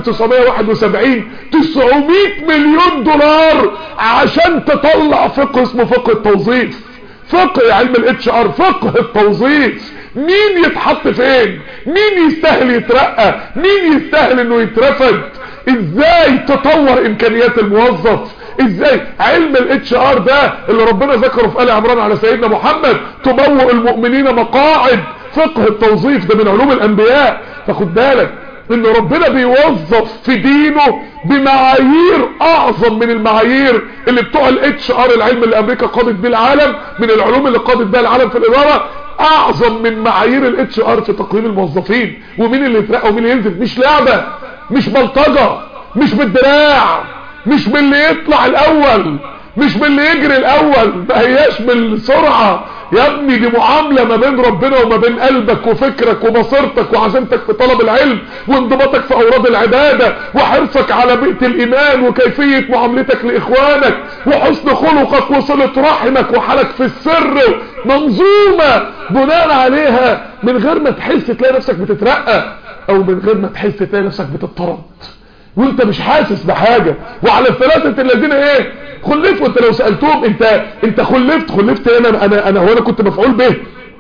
1971 900 مليون دولار عشان تطلع فقه اسمه فقه التوظيف فقه علم الاتش ار فقه التوظيف مين يتحط فين مين يستاهل يترقى مين يستاهل انه يترفد ازاي تطور امكانيات الموظف ازاي علم الاتش ار ده اللي ربنا ذكره في آل عمران على سيدنا محمد تبوء المؤمنين مقاعد فقه التوظيف ده من علوم الانبياء فخد بالك ان ربنا بيوظف في دينه بمعايير اعظم من المعايير اللي بتوع الاتش ار العلم اللي امريكا قادت بيه العالم من العلوم اللي قادت بها العالم في الاداره اعظم من معايير الاتش ار في تقييم الموظفين ومين اللي يترقى ومين اللي ينزل مش لعبه مش بلطجه مش بالدراع مش باللي يطلع الاول مش باللي يجري الاول ما هياش بالسرعه يا ابني دي معاملة ما بين ربنا وما بين قلبك وفكرك وبصيرتك وعزيمتك في طلب العلم وانضباطك في اوراد العبادة وحرصك على بيئة الايمان وكيفية معاملتك لاخوانك وحسن خلقك وصلة رحمك وحالك في السر منظومة بناء عليها من غير ما تحس تلاقي نفسك بتترقى او من غير ما تحس تلاقي نفسك بتطرد وانت مش حاسس بحاجة وعلى الثلاثة الذين ايه خلفوا انت لو سألتهم انت انت خلفت خلفت انا انا انا هو انا كنت مفعول به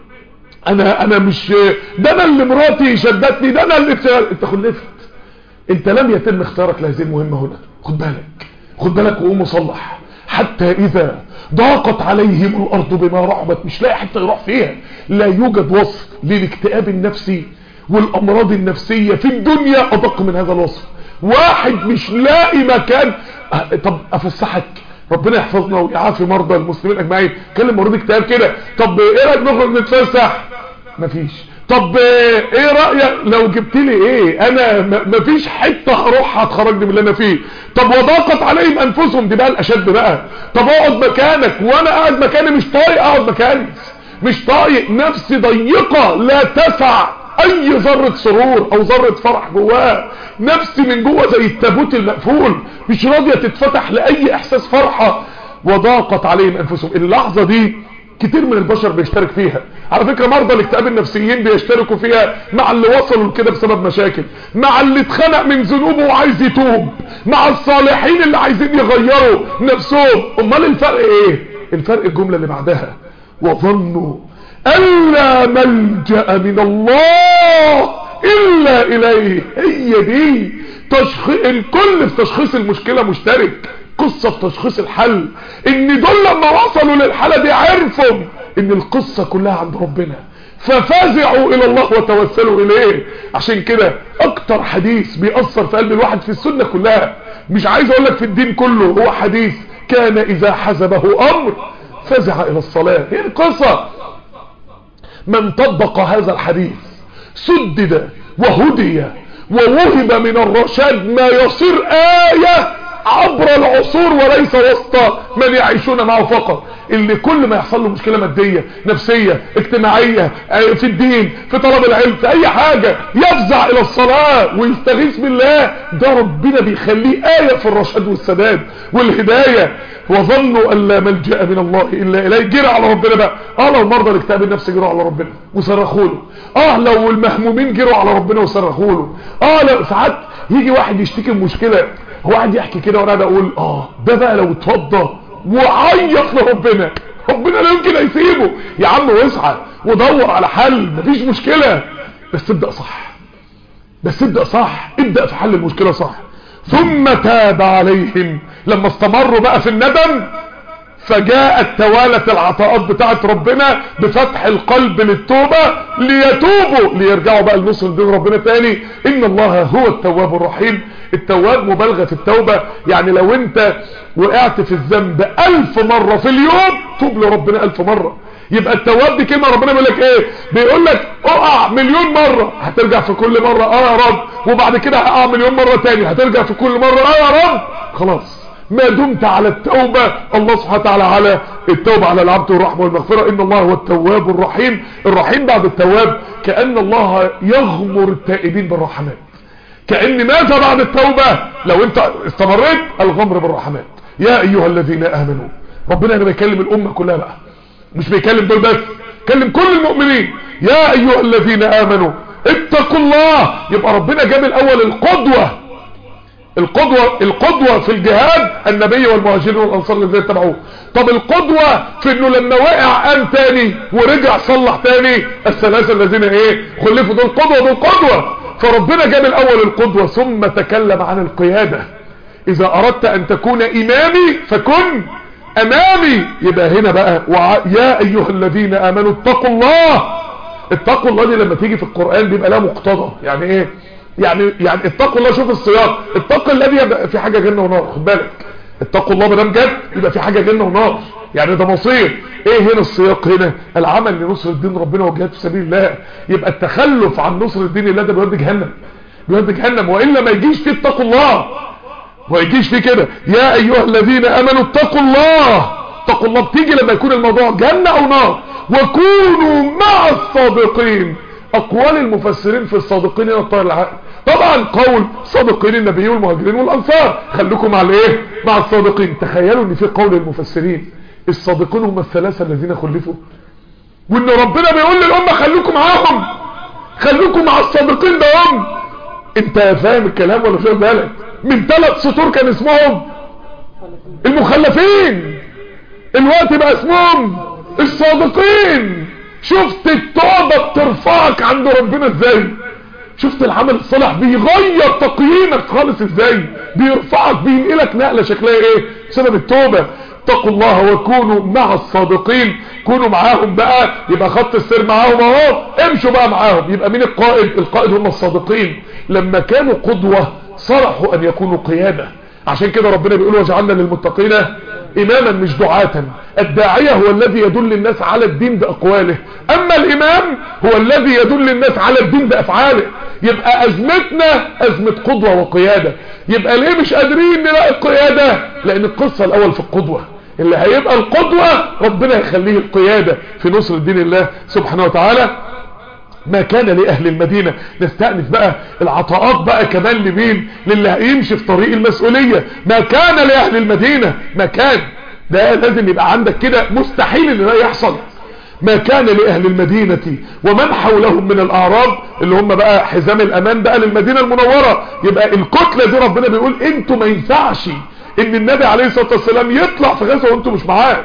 انا انا مش ده انا اللي مراتي شدتني ده انا اللي انت خلفت انت لم يتم اختيارك لهذه المهمة هنا خد بالك خد بالك وقوم وصلح حتى اذا ضاقت عليهم الارض بما رحبت مش لاقي حتى يروح فيها لا يوجد وصف للاكتئاب النفسي والامراض النفسية في الدنيا ادق من هذا الوصف واحد مش لاقي مكان طب افسحك ربنا يحفظنا ويعافي مرضى المسلمين اجمعين كلم مريض اكتئاب كده طب ايه رايك نخرج نتفسح مفيش طب ايه رايك لو جبت لي ايه انا مفيش حته هروح هتخرجني من اللي انا فيه طب وضاقت عليهم انفسهم دي بقى الاشد بقى طب اقعد مكانك وانا قاعد مكاني مش طايق اقعد مكاني مش طايق نفسي ضيقه لا تسع اي ذرة سرور او ذرة فرح جواه نفسي من جوه زي التابوت المقفول مش راضية تتفتح لاي احساس فرحة وضاقت عليهم انفسهم اللحظة دي كتير من البشر بيشترك فيها على فكرة مرضى الاكتئاب النفسيين بيشتركوا فيها مع اللي وصلوا كده بسبب مشاكل مع اللي اتخنق من ذنوبه وعايز يتوب مع الصالحين اللي عايزين يغيروا نفسهم امال الفرق ايه الفرق الجملة اللي بعدها وظنوا ألا ملجأ من الله إلا إليه هي دي تشخ... الكل في تشخيص المشكلة مشترك قصة في تشخيص الحل ان دول لما وصلوا للحالة دي عرفوا ان القصة كلها عند ربنا ففزعوا الى الله وتوسلوا اليه عشان كده اكتر حديث بيأثر في قلب الواحد في السنة كلها مش عايز اقول لك في الدين كله هو حديث كان اذا حزبه امر فزع الى الصلاة هي القصة من طبق هذا الحديث سدد وهدي ووهب من الرشاد ما يصير آية عبر العصور وليس وسط من يعيشون معه فقط اللي كل ما يحصل له مشكلة مادية نفسية اجتماعية في الدين في طلب العلم في اي حاجة يفزع الى الصلاة ويستغيث بالله ده ربنا بيخليه آية في الرشاد والسداد والهداية وظنوا ان لا ملجأ من الله الا اليه جرى على ربنا بقى اه لو مرضى الاكتئاب النفسي جروا على ربنا وصرخوا له اه لو المهمومين جروا على ربنا وصرخوا له اه لو ساعات يجي واحد يشتكي مشكلة هو قاعد يحكي كده وانا قاعد اقول اه ده بقى لو اتوضى وعيط لربنا ربنا لا يمكن هيسيبه يا عم واسعى ودور على حل مفيش مشكلة بس ابدأ صح بس ابدأ صح ابدأ في حل المشكلة صح ثم تاب عليهم لما استمروا بقى في الندم فجاءت توالت العطاءات بتاعت ربنا بفتح القلب للتوبة ليتوبوا ليرجعوا بقى لنصر دين ربنا تاني ان الله هو التواب الرحيم التواب مبالغة في التوبة يعني لو انت وقعت في الذنب الف مرة في اليوم توب لربنا الف مرة يبقى التواب دي كلمة ربنا بيقول لك ايه بيقول لك اقع مليون مرة هترجع في كل مرة اه يا رب وبعد كده هقع مليون مرة تاني هترجع في كل مرة اه يا رب خلاص ما دمت على التوبة الله سبحانه وتعالى على التوبة على العبد والرحمة والمغفرة ان الله هو التواب الرحيم الرحيم بعد التواب كأن الله يغمر التائبين بالرحمات كأن ماذا بعد التوبة لو انت استمريت الغمر بالرحمات يا ايها الذين امنوا ربنا هنا بيكلم الامة كلها بقى مش بيكلم دول بس كلم كل المؤمنين يا ايها الذين امنوا اتقوا الله يبقى ربنا جاب الاول القدوة القدوة القدوة في الجهاد النبي والمهاجرين والانصار الذين اتبعوه طب القدوة في انه لما وقع قام تاني ورجع صلح تاني الثلاثة الذين ايه خلفوا دول قدوة دول قدوة فربنا جاب الاول القدوة ثم تكلم عن القيادة اذا اردت ان تكون امامي فكن امامي يبقى هنا بقى وع... يا ايها الذين امنوا اتقوا الله اتقوا الله دي لما تيجي في القرآن بيبقى لها مقتضى يعني ايه يعني يعني اتقوا الله شوف السياق اتقوا الذي يبقى في حاجه جنه ونار خد بالك اتقوا الله ما دام جد يبقى في حاجه جنه ونار يعني ده مصير ايه هنا السياق هنا العمل لنصر الدين ربنا والجهاد في سبيل الله يبقى التخلف عن نصر الدين الله ده بيودي جهنم بيودي جهنم والا ما يجيش فيه اتقوا الله ما يجيش فيه كده يا ايها الذين امنوا اتقوا الله اتقوا الله بتيجي لما يكون الموضوع جنه او نار وكونوا مع الصادقين اقوال المفسرين في الصادقين هنا الطائر العقل طبعا قول صادقين النبيين والمهاجرين والانصار خليكم مع الايه مع الصادقين تخيلوا ان في قول المفسرين الصادقين هم الثلاثه الذين خلفوا وان ربنا بيقول للامه خليكم معاهم خليكم مع الصادقين ده هم انت فاهم الكلام ولا فاهم بالك من ثلاث سطور كان اسمهم المخلفين الوقت بقى اسمهم الصادقين شفت التوبة بترفعك عند ربنا ازاي شفت العمل الصالح بيغير تقييمك خالص ازاي بيرفعك بينقلك نقلة شكلها ايه بسبب التوبة اتقوا الله وكونوا مع الصادقين كونوا معاهم بقى يبقى خط السير معاهم اهو امشوا بقى معاهم يبقى مين القائد القائد هم الصادقين لما كانوا قدوة صرحوا ان يكونوا قيادة عشان كده ربنا بيقول وجعلنا للمتقين اماما مش دعاة الداعية هو الذي يدل الناس على الدين باقواله اما الامام هو الذي يدل الناس على الدين بافعاله يبقى ازمتنا ازمة قدوة وقيادة يبقى ليه مش قادرين نلاقي القيادة لان القصة الاول في القدوة اللي هيبقى القدوة ربنا يخليه القيادة في نصر الدين الله سبحانه وتعالى ما كان لأهل المدينة نستأنف بقى العطاءات بقى كمان لمين للي هيمشي في طريق المسؤولية ما كان لأهل المدينة ما كان ده لازم يبقى عندك كده مستحيل ان ده يحصل ما كان لأهل المدينة ومن حولهم من الأعراب اللي هم بقى حزام الأمان بقى للمدينة المنورة يبقى الكتلة دي ربنا بيقول انتوا ما ينفعش ان النبي عليه الصلاة والسلام يطلع في غزوة وانتوا مش معاه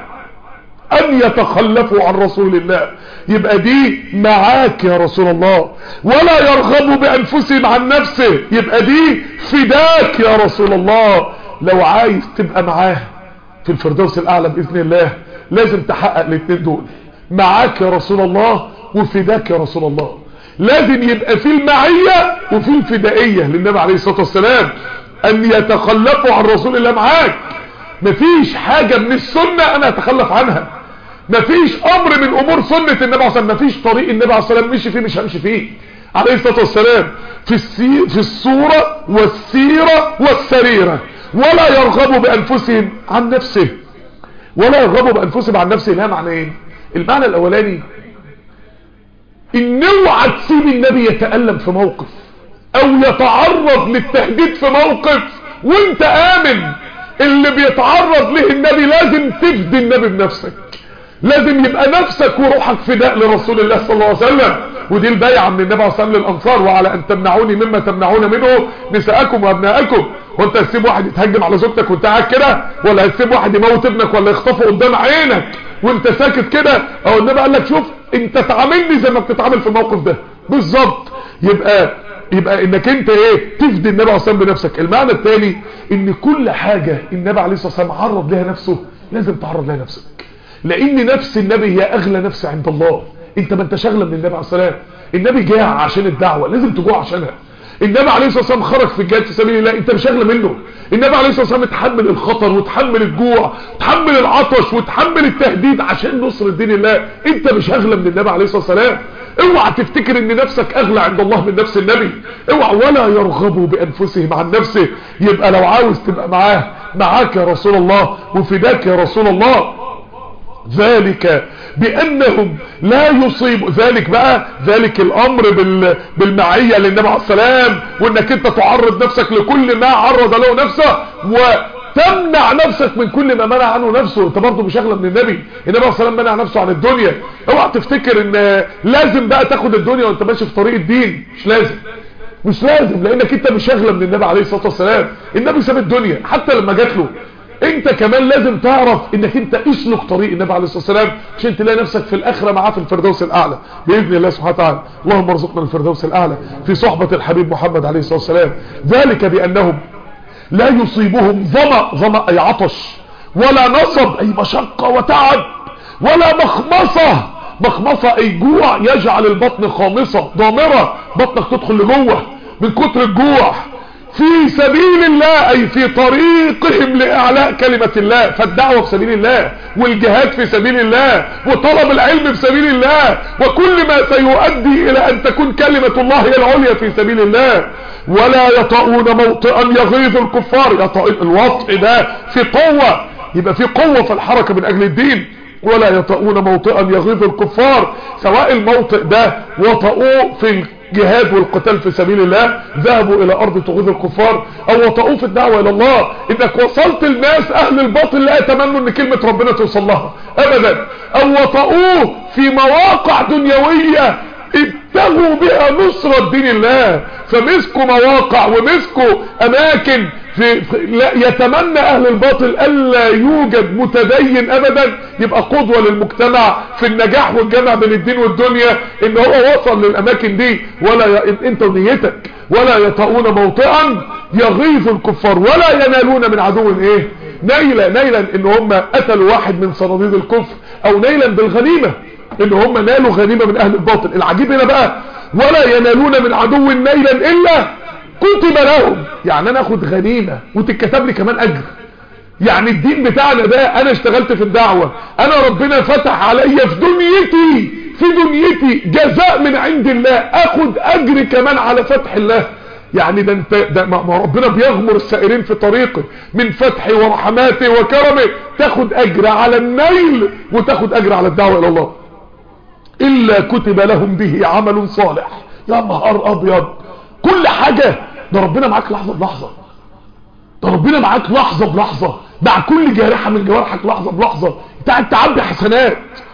ان يتخلفوا عن رسول الله يبقى دي معاك يا رسول الله ولا يرغبوا بانفسهم عن نفسه يبقى دي فداك يا رسول الله لو عايز تبقى معاه في الفردوس الاعلى باذن الله لازم تحقق الاثنين دول معاك يا رسول الله وفداك يا رسول الله لازم يبقى في المعية وفي الفدائية للنبي عليه الصلاة والسلام ان يتخلفوا عن رسول الله معاك مفيش حاجة من السنة انا اتخلف عنها مفيش امر من امور سنة النبي عليه الصلاة والسلام مفيش طريق النبي عليه الصلاة والسلام مشي فيه مش همشي فيه عليه الصلاة والسلام في, السي في الصورة والسيرة والسريرة ولا يرغبوا بانفسهم عن نفسه ولا يرغبوا بانفسهم عن نفسه لها معنى ايه المعنى الاولاني ان اوعى تسيب النبي يتألم في موقف او يتعرض للتهديد في موقف وانت امن اللي بيتعرض له النبي لازم تفدي النبي بنفسك لازم يبقى نفسك وروحك فداء لرسول الله صلى الله عليه وسلم ودي البيعة من النبي عليه الصلاة للأنصار وعلى أن تمنعوني مما تمنعون منه نساءكم وأبناءكم وانت هتسيب واحد يتهجم على زوجتك وانت قاعد كده ولا هتسيب واحد يموت ابنك ولا يخطفه قدام عينك وانت ساكت كده او النبي قال لك شوف انت تعاملني زي ما بتتعامل في الموقف ده بالظبط يبقى يبقى انك انت ايه تفدي النبي عليه الصلاه بنفسك المعنى الثاني ان كل حاجة النبي عليه الصلاه والسلام عرض لها نفسه لازم تعرض لها نفسك لان نفس النبي هي اغلى نفس عند الله انت ما انتش اغلى من النبي عليه الصلاه النبي جاع عشان الدعوه لازم تجوع عشانها النبي عليه الصلاه والسلام خرج في الجهاد في سبيل الله انت مش اغلى منه النبي عليه الصلاه والسلام اتحمل الخطر وتحمل الجوع وتحمل العطش وتحمل التهديد عشان نصر الدين الله انت مش اغلى من النبي عليه الصلاه والسلام اوعى تفتكر ان نفسك اغلى عند الله من نفس النبي اوعى ولا يرغبوا بانفسهم عن نفسه يبقى لو عاوز تبقى معاه معاك يا رسول الله وفداك يا رسول الله ذلك بانهم لا يصيب ذلك بقى ذلك الامر بال بالمعية للنبي عليه السلام وانك انت تعرض نفسك لكل ما عرض له نفسه وتمنع نفسك من كل ما منع عنه نفسه انت برضه مش اغلى من النبي النبي عليه السلام منع نفسه عن الدنيا اوعى تفتكر ان لازم بقى تاخد الدنيا وانت ماشي في طريق الدين مش لازم مش لازم لانك انت مش اغلى من النبي عليه الصلاه والسلام النبي ساب الدنيا حتى لما جات له انت كمان لازم تعرف انك انت اسلك طريق النبي عليه الصلاة والسلام عشان تلاقي نفسك في الاخرة معاه في الفردوس الاعلى باذن الله سبحانه وتعالى اللهم ارزقنا الفردوس الاعلى في صحبة الحبيب محمد عليه الصلاة والسلام ذلك بانهم لا يصيبهم ظمأ ظمأ اي عطش ولا نصب اي مشقة وتعب ولا مخمصة مخمصة اي جوع يجعل البطن خامصة ضامرة بطنك تدخل لجوه من كتر الجوع في سبيل الله اي في طريقهم لاعلاء كلمة الله فالدعوة في سبيل الله والجهاد في سبيل الله وطلب العلم في سبيل الله وكل ما سيؤدي الى ان تكون كلمة الله هي العليا في سبيل الله ولا يطؤون موطئا يغيظ الكفار يطؤ الوطء ده في قوة يبقى في قوة في الحركة من اجل الدين ولا يطؤون موطئا يغيظ الكفار سواء الموطئ ده وطئوه في الجهاد والقتال في سبيل الله ذهبوا الى ارض تغيظ الكفار او وطئوه في الدعوة الى الله انك وصلت الناس اهل الباطل لا يتمنوا ان كلمة ربنا توصل لها ابدا او وطئوه في مواقع دنيوية ابتغوا بها نصرة دين الله فمسكوا مواقع ومسكوا اماكن في لا يتمنى اهل الباطل الا يوجد متدين ابدا يبقى قدوة للمجتمع في النجاح والجمع بين الدين والدنيا ان هو وصل للاماكن دي ولا ي... انت ونيتك ولا يطؤون موطئا يغيظ الكفار ولا ينالون من عدو ايه نيلا نيلا ان هم قتلوا واحد من صناديد الكفر او نيلا بالغنيمة ان هم نالوا غنيمة من اهل الباطل العجيب هنا بقى ولا ينالون من عدو نيلا الا كتب لهم يعني انا اخد غنيمة وتتكتب لي كمان اجر يعني الدين بتاعنا ده انا اشتغلت في الدعوة انا ربنا فتح عليا في دنيتي في دنيتي جزاء من عند الله اخد اجر كمان على فتح الله يعني ده انت ده ما ربنا بيغمر السائرين في طريقه من فتحه ورحماته وكرمه تاخد اجر على النيل وتاخد اجر على الدعوة الى الله الا كتب لهم به عمل صالح يا نهار ابيض كل حاجة ده ربنا معاك لحظة بلحظة ده ربنا معاك لحظة بلحظة مع كل جارحة من جوارحك لحظة بلحظة انت قاعد تعبي حسنات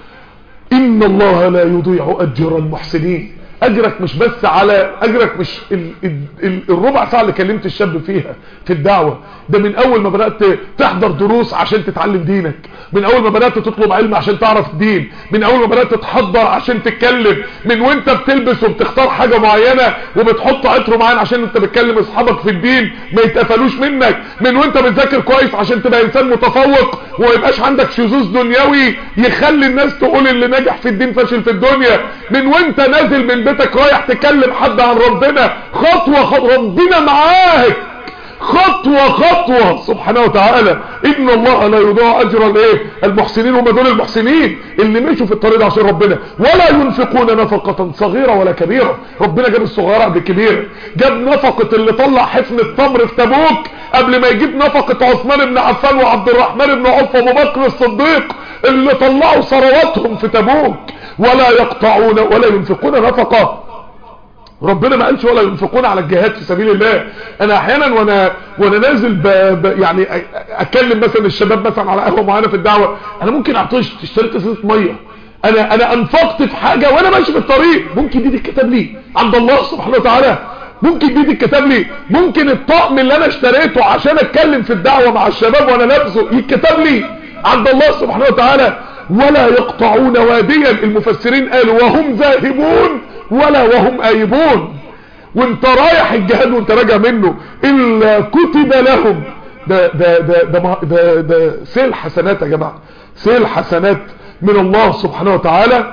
ان الله لا يضيع اجر المحسنين اجرك مش بس على اجرك مش ال ال ال الربع ساعة اللي كلمت الشاب فيها في الدعوة ده من اول ما بدأت تحضر دروس عشان تتعلم دينك من اول ما بدأت تطلب علم عشان تعرف الدين من اول ما بدأت تتحضر عشان تتكلم من وانت بتلبس وبتختار حاجة معينة وبتحط عطر معين عشان انت بتكلم اصحابك في الدين ما يتقفلوش منك من وانت بتذاكر كويس عشان تبقى انسان متفوق وما يبقاش عندك شذوذ دنيوي يخلي الناس تقول اللي نجح في الدين فاشل في الدنيا من وانت نازل من بيتك رايح تكلم حد عن ربنا خطوة خطوة ربنا معاك خطوة خطوة سبحانه وتعالى ان الله لا يضيع اجر الايه المحسنين هم دول المحسنين اللي مشوا في الطريق ده عشان ربنا ولا ينفقون نفقة صغيرة ولا كبيرة ربنا جاب الصغيرة قبل الكبيرة جاب نفقة اللي طلع حفن التمر في تبوك قبل ما يجيب نفقة عثمان بن عفان وعبد الرحمن بن عوف وابو بكر الصديق اللي طلعوا ثرواتهم في تبوك ولا يقطعون ولا ينفقون نفقة ربنا ما قالش ولا ينفقون على الجهاد في سبيل الله انا احيانا وانا وانا نازل ب... ب... يعني اتكلم مثلا الشباب مثلا على قهوه معينه في الدعوه انا ممكن اعطيش اشتريت ازازه ميه انا انا انفقت في حاجه وانا ماشي في الطريق ممكن دي تتكتب لي عند الله سبحانه وتعالى ممكن دي تتكتب لي ممكن الطقم اللي انا اشتريته عشان اتكلم في الدعوه مع الشباب وانا لابسه يتكتب لي عند الله سبحانه وتعالى ولا يقطعون واديا المفسرين قالوا وهم ذاهبون ولا وهم آيبون وانت رايح الجهاد وانت راجع منه الا كتب لهم ده ده ده ده ده, ده سيل حسنات يا جماعه سيل حسنات من الله سبحانه وتعالى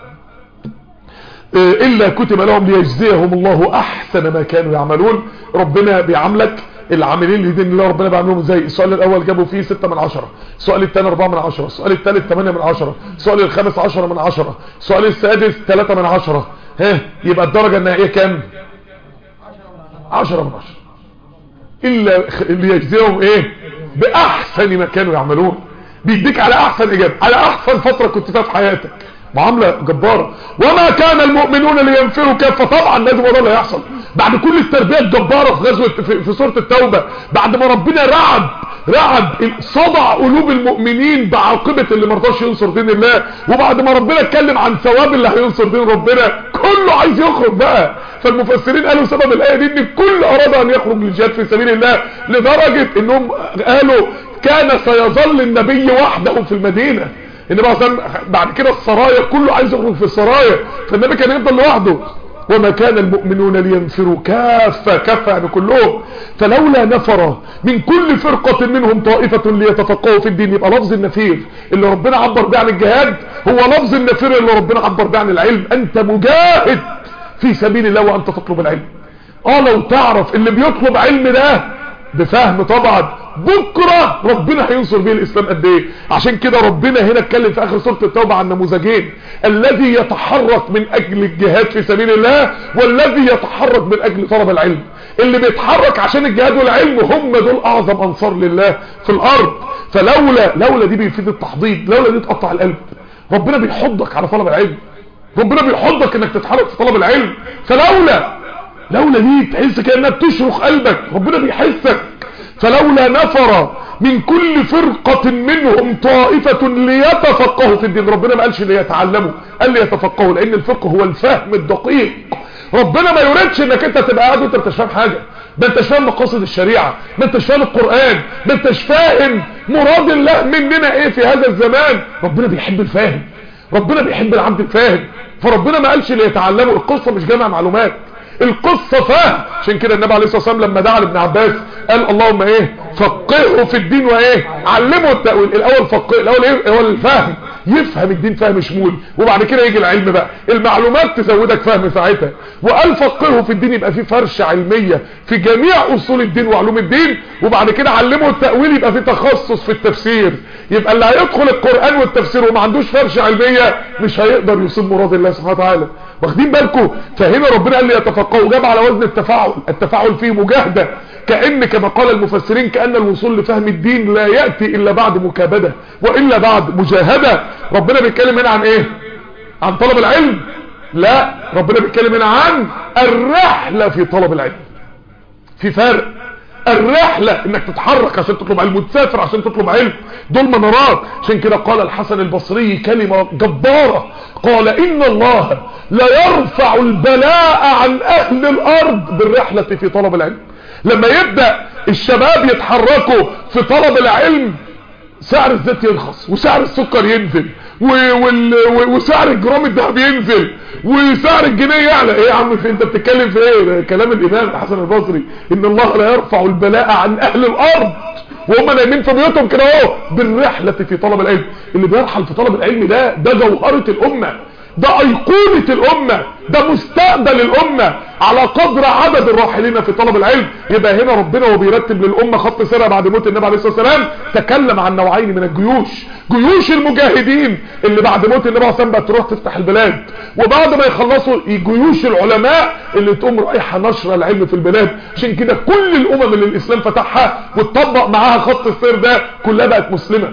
الا كتب لهم ليجزيهم الله احسن ما كانوا يعملون ربنا بيعاملك العاملين لدين الله ربنا بيعملهم ازاي السؤال الاول جابوا فيه 6 من 10 السؤال الثاني 4 من 10 السؤال الثالث 8 من 10 السؤال الخامس 10 من 10 السؤال السادس 3 من 10 ها يبقى الدرجة النهائية كام 10 من 10 الا اللي يجزيهم ايه باحسن ما كانوا يعملون بيديك على احسن اجابه على احسن فتره كنت فيها في حياتك معامله جباره وما كان المؤمنون لينفروا كافه طبعا لازم ده اللي هيحصل بعد كل التربيه الجباره في غزوه في, في سوره التوبه بعد ما ربنا رعب رعب صدع قلوب المؤمنين بعاقبه اللي ما رضاش ينصر دين الله وبعد ما ربنا اتكلم عن ثواب اللي هينصر دين ربنا كله عايز يخرج بقى فالمفسرين قالوا سبب الايه دي ان الكل اراد ان يخرج للجهاد في سبيل الله لدرجه انهم قالوا كان سيظل النبي وحده في المدينه النبي مثلا بعد كده السرايا كله عايز يخرج في السرايا فالنبي كان يفضل لوحده وما كان المؤمنون لينفروا كافة كافة يعني كلهم فلولا نفر من كل فرقة منهم طائفة ليتفقهوا في الدين يبقى لفظ النفير اللي ربنا عبر به عن الجهاد هو لفظ النفير اللي ربنا عبر به عن العلم انت مجاهد في سبيل الله وانت تطلب العلم اه لو تعرف اللي بيطلب علم ده بفهم طبعا بكرة ربنا هينصر بيه الاسلام قد ايه عشان كده ربنا هنا اتكلم في اخر سورة التوبة عن نموذجين الذي يتحرك من اجل الجهاد في سبيل الله والذي يتحرك من اجل طلب العلم اللي بيتحرك عشان الجهاد والعلم هم دول اعظم انصار لله في الارض فلولا لولا دي بيفيد التحضيض لولا دي تقطع القلب ربنا بيحضك على طلب العلم ربنا بيحضك انك تتحرك في طلب العلم فلولا لولا دي تحس كأنها بتشرخ قلبك ربنا بيحسك فلولا نفر من كل فرقة منهم طائفة ليتفقهوا في الدين ربنا ما قالش ليتعلموا قال ليتفقهوا لان الفقه هو الفهم الدقيق ربنا ما يريدش انك انت تبقى قاعد وانت مش فاهم حاجه ما انتش فاهم مقاصد الشريعه ما انتش فاهم القران ما انتش فاهم مراد الله مننا ايه في هذا الزمان ربنا بيحب الفاهم ربنا بيحب العبد الفاهم فربنا ما قالش ليتعلموا القصه مش جامع معلومات القصة فهم عشان كده النبي عليه الصلاة والسلام لما دعا لابن عباس قال اللهم ايه فقهه في الدين وايه علمه التأويل الاول فقه الاول ايه هو الفهم يفهم الدين فهم شمول وبعد كده يجي العلم بقى المعلومات تزودك فهم ساعتها وقال فقهه في الدين يبقى فيه فرشة علمية في جميع اصول الدين وعلوم الدين وبعد كده علمه التأويل يبقى فيه تخصص في التفسير يبقى اللي هيدخل القرآن والتفسير وما عندوش فرشة علمية مش هيقدر يصيب مراد الله سبحانه وتعالى واخدين بالكم فهنا ربنا قال لي يتفقهوا جاب على وزن التفاعل التفاعل فيه مجاهدة كأن كما قال المفسرين كأن الوصول لفهم الدين لا يأتي إلا بعد مكابدة وإلا بعد مجاهدة ربنا بيتكلم هنا عن ايه عن طلب العلم لا ربنا بيتكلم هنا عن الرحلة في طلب العلم في فرق الرحلة انك تتحرك عشان تطلب علم وتسافر عشان تطلب علم دول منارات عشان كده قال الحسن البصري كلمة جبارة قال ان الله لا يرفع البلاء عن اهل الارض بالرحلة في طلب العلم لما يبدأ الشباب يتحركوا في طلب العلم سعر الزيت يرخص وسعر السكر ينزل وسعر الجرام الذهب ينزل وسعر الجنيه يعلى ايه يا عم في انت بتتكلم في ايه كلام الامام الحسن البصري ان الله لا يرفع البلاء عن اهل الارض وهم نايمين في بيوتهم كده اهو بالرحله في طلب العلم اللي بيرحل في طلب العلم ده ده جوهره الامه ده ايقونة الامة ده مستقبل الامة على قدر عدد الراحلين في طلب العلم يبقى هنا ربنا وهو بيرتب للامة خط سيرها بعد موت النبي عليه الصلاة والسلام تكلم عن نوعين من الجيوش جيوش المجاهدين اللي بعد موت النبي عليه الصلاة والسلام تروح تفتح البلاد وبعد ما يخلصوا جيوش العلماء اللي تقوم رايحة نشر العلم في البلاد عشان كده كل الامم اللي الاسلام فتحها واتطبق معاها خط السير ده كلها بقت مسلمة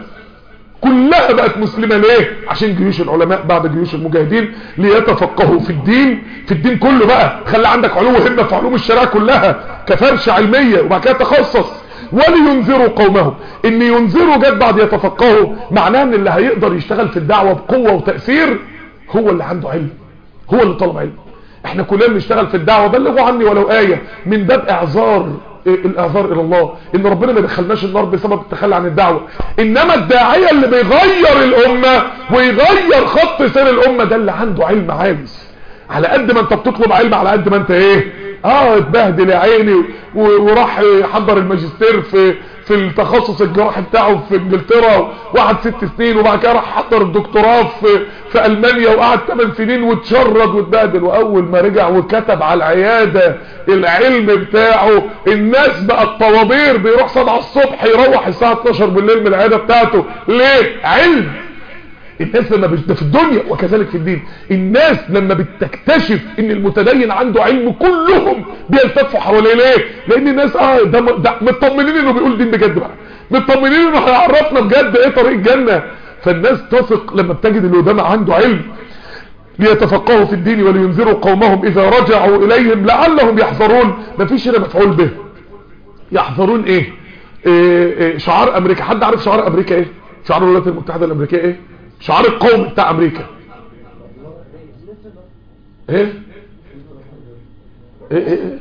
كلها بقت مسلمة ليه عشان جيوش العلماء بعد جيوش المجاهدين ليتفقهوا في الدين في الدين كله بقى خلي عندك علو همة في علوم الشريعة كلها كفرشة علمية وبعد كده تخصص ولينذروا قومهم ان ينذروا جد بعد يتفقهوا معناه ان اللي هيقدر يشتغل في الدعوة بقوة وتأثير هو اللي عنده علم هو اللي طلب علم احنا كلنا بنشتغل في الدعوة بلغوا عني ولو آية من باب اعذار الاعذار الى الله ان ربنا ما دخلناش النار بسبب التخلي عن الدعوة انما الداعية اللي بيغير الامة ويغير خط سير الامة ده اللي عنده علم عاوز على قد ما انت بتطلب علم على قد ما انت ايه اه اتبهدل يا عيني وراح يحضر الماجستير في في التخصص الجراحي بتاعه في انجلترا وقعد ست سنين وبعد كده راح حضر الدكتوراه في في المانيا وقعد 8 سنين واتشرد واتبهدل واول ما رجع وكتب على العياده العلم بتاعه الناس بقى الطوابير بيروح 7 الصبح يروح الساعه 12 بالليل من العياده بتاعته ليه علم الناس لما ده في الدنيا وكذلك في الدين الناس لما بتكتشف ان المتدين عنده علم كلهم بيلتفوا حواليه ليه لان الناس اه ده, ده مطمنين انه بيقول دين بجد بقى مطمنين انه هيعرفنا بجد ايه طريق الجنه فالناس تثق لما بتجد اللي قدامها عنده علم ليتفقهوا في الدين ولينذروا قومهم اذا رجعوا اليهم لعلهم يحذرون مفيش هنا مفعول به يحذرون ايه, إيه, إيه شعار امريكا حد عارف شعار امريكا ايه شعار الولايات المتحده الامريكيه ايه شعار القوم بتاع امريكا ايه ايه ايه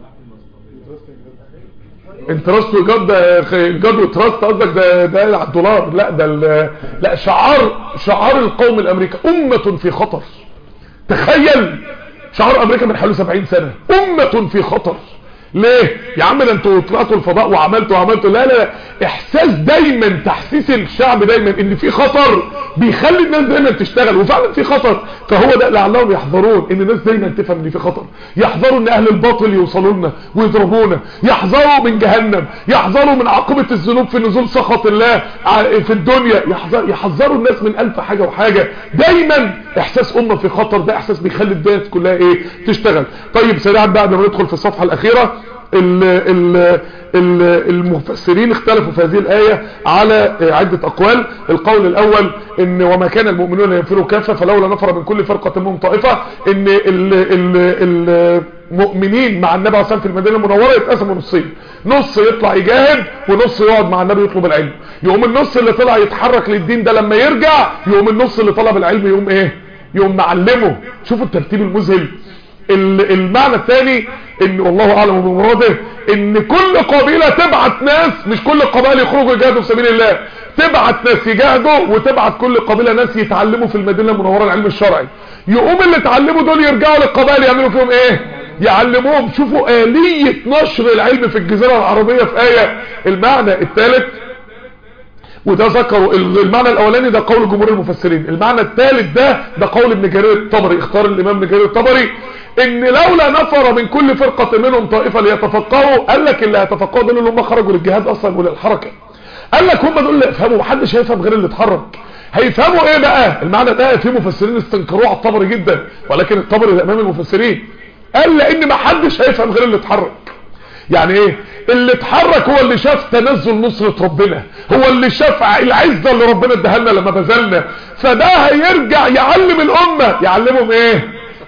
انترست وجد جد وتراست قصدك ده ده على الدولار لا ده لا شعار شعار القوم الامريكا امه في خطر تخيل شعار امريكا من حوالي 70 سنه امه في خطر ليه يا عم ده انتوا طلعتوا الفضاء وعملتوا وعملتوا لا لا لا احساس دايما تحسيس الشعب دايما ان في خطر بيخلي الناس دايما تشتغل وفعلا في خطر فهو ده لعلهم يحذرون ان الناس دايما تفهم ان في خطر يحذروا ان اهل الباطل يوصلوا لنا ويضربونا يحذروا من جهنم يحذروا من عاقبه الذنوب في نزول سخط الله في الدنيا يحذر يحذروا الناس من الف حاجه وحاجه دايما احساس امه في خطر ده احساس بيخلي الناس كلها ايه تشتغل طيب سريعا بقى قبل ما ندخل في الصفحه الاخيره ال ال ال المفسرين اختلفوا في هذه الآية على عدة أقوال القول الأول ان وما كان المؤمنون ينفروا كافة فلولا نفر من كل فرقة منهم طائفة ان ال ال المؤمنين مع النبي عليه الصلاة في المدينة المنورة يتقسموا نصين نص يطلع يجاهد ونص يقعد مع النبي يطلب العلم يقوم النص اللي طلع يتحرك للدين ده لما يرجع يقوم النص اللي طلب العلم يقوم ايه يقوم معلمه شوفوا الترتيب المذهل المعنى الثاني ان والله اعلم بمراده ان كل قبيلة تبعت ناس مش كل القبائل يخرجوا يجاهدوا في سبيل الله تبعت ناس يجاهدوا وتبعت كل قبيلة ناس يتعلموا في المدينة المنورة العلم الشرعي يقوم اللي اتعلموا دول يرجعوا للقبائل يعملوا فيهم ايه يعلموهم شوفوا آلية نشر العلم في الجزيرة العربية في آية المعنى الثالث وده ذكروا المعنى الاولاني ده قول جمهور المفسرين المعنى الثالث ده ده قول ابن جرير الطبري اختار الامام ابن جرير الطبري ان لولا نفر من كل فرقة منهم طائفة ليتفقهوا قال لك اللي هيتفقهوا دول اللي هم خرجوا للجهاد اصلا وللحركة قال لك هم دول اللي يفهموا محدش هيفهم غير اللي اتحرك هيفهموا ايه بقى المعنى ده في مفسرين استنكروه على الطبري جدا ولكن الطبري ده امام المفسرين قال لان محدش هيفهم غير اللي اتحرك يعني ايه اللي اتحرك هو اللي شاف تنزل نصرة ربنا هو اللي شاف العزة اللي ربنا اداها لنا لما بذلنا فده هيرجع يعلم الامة يعلمهم ايه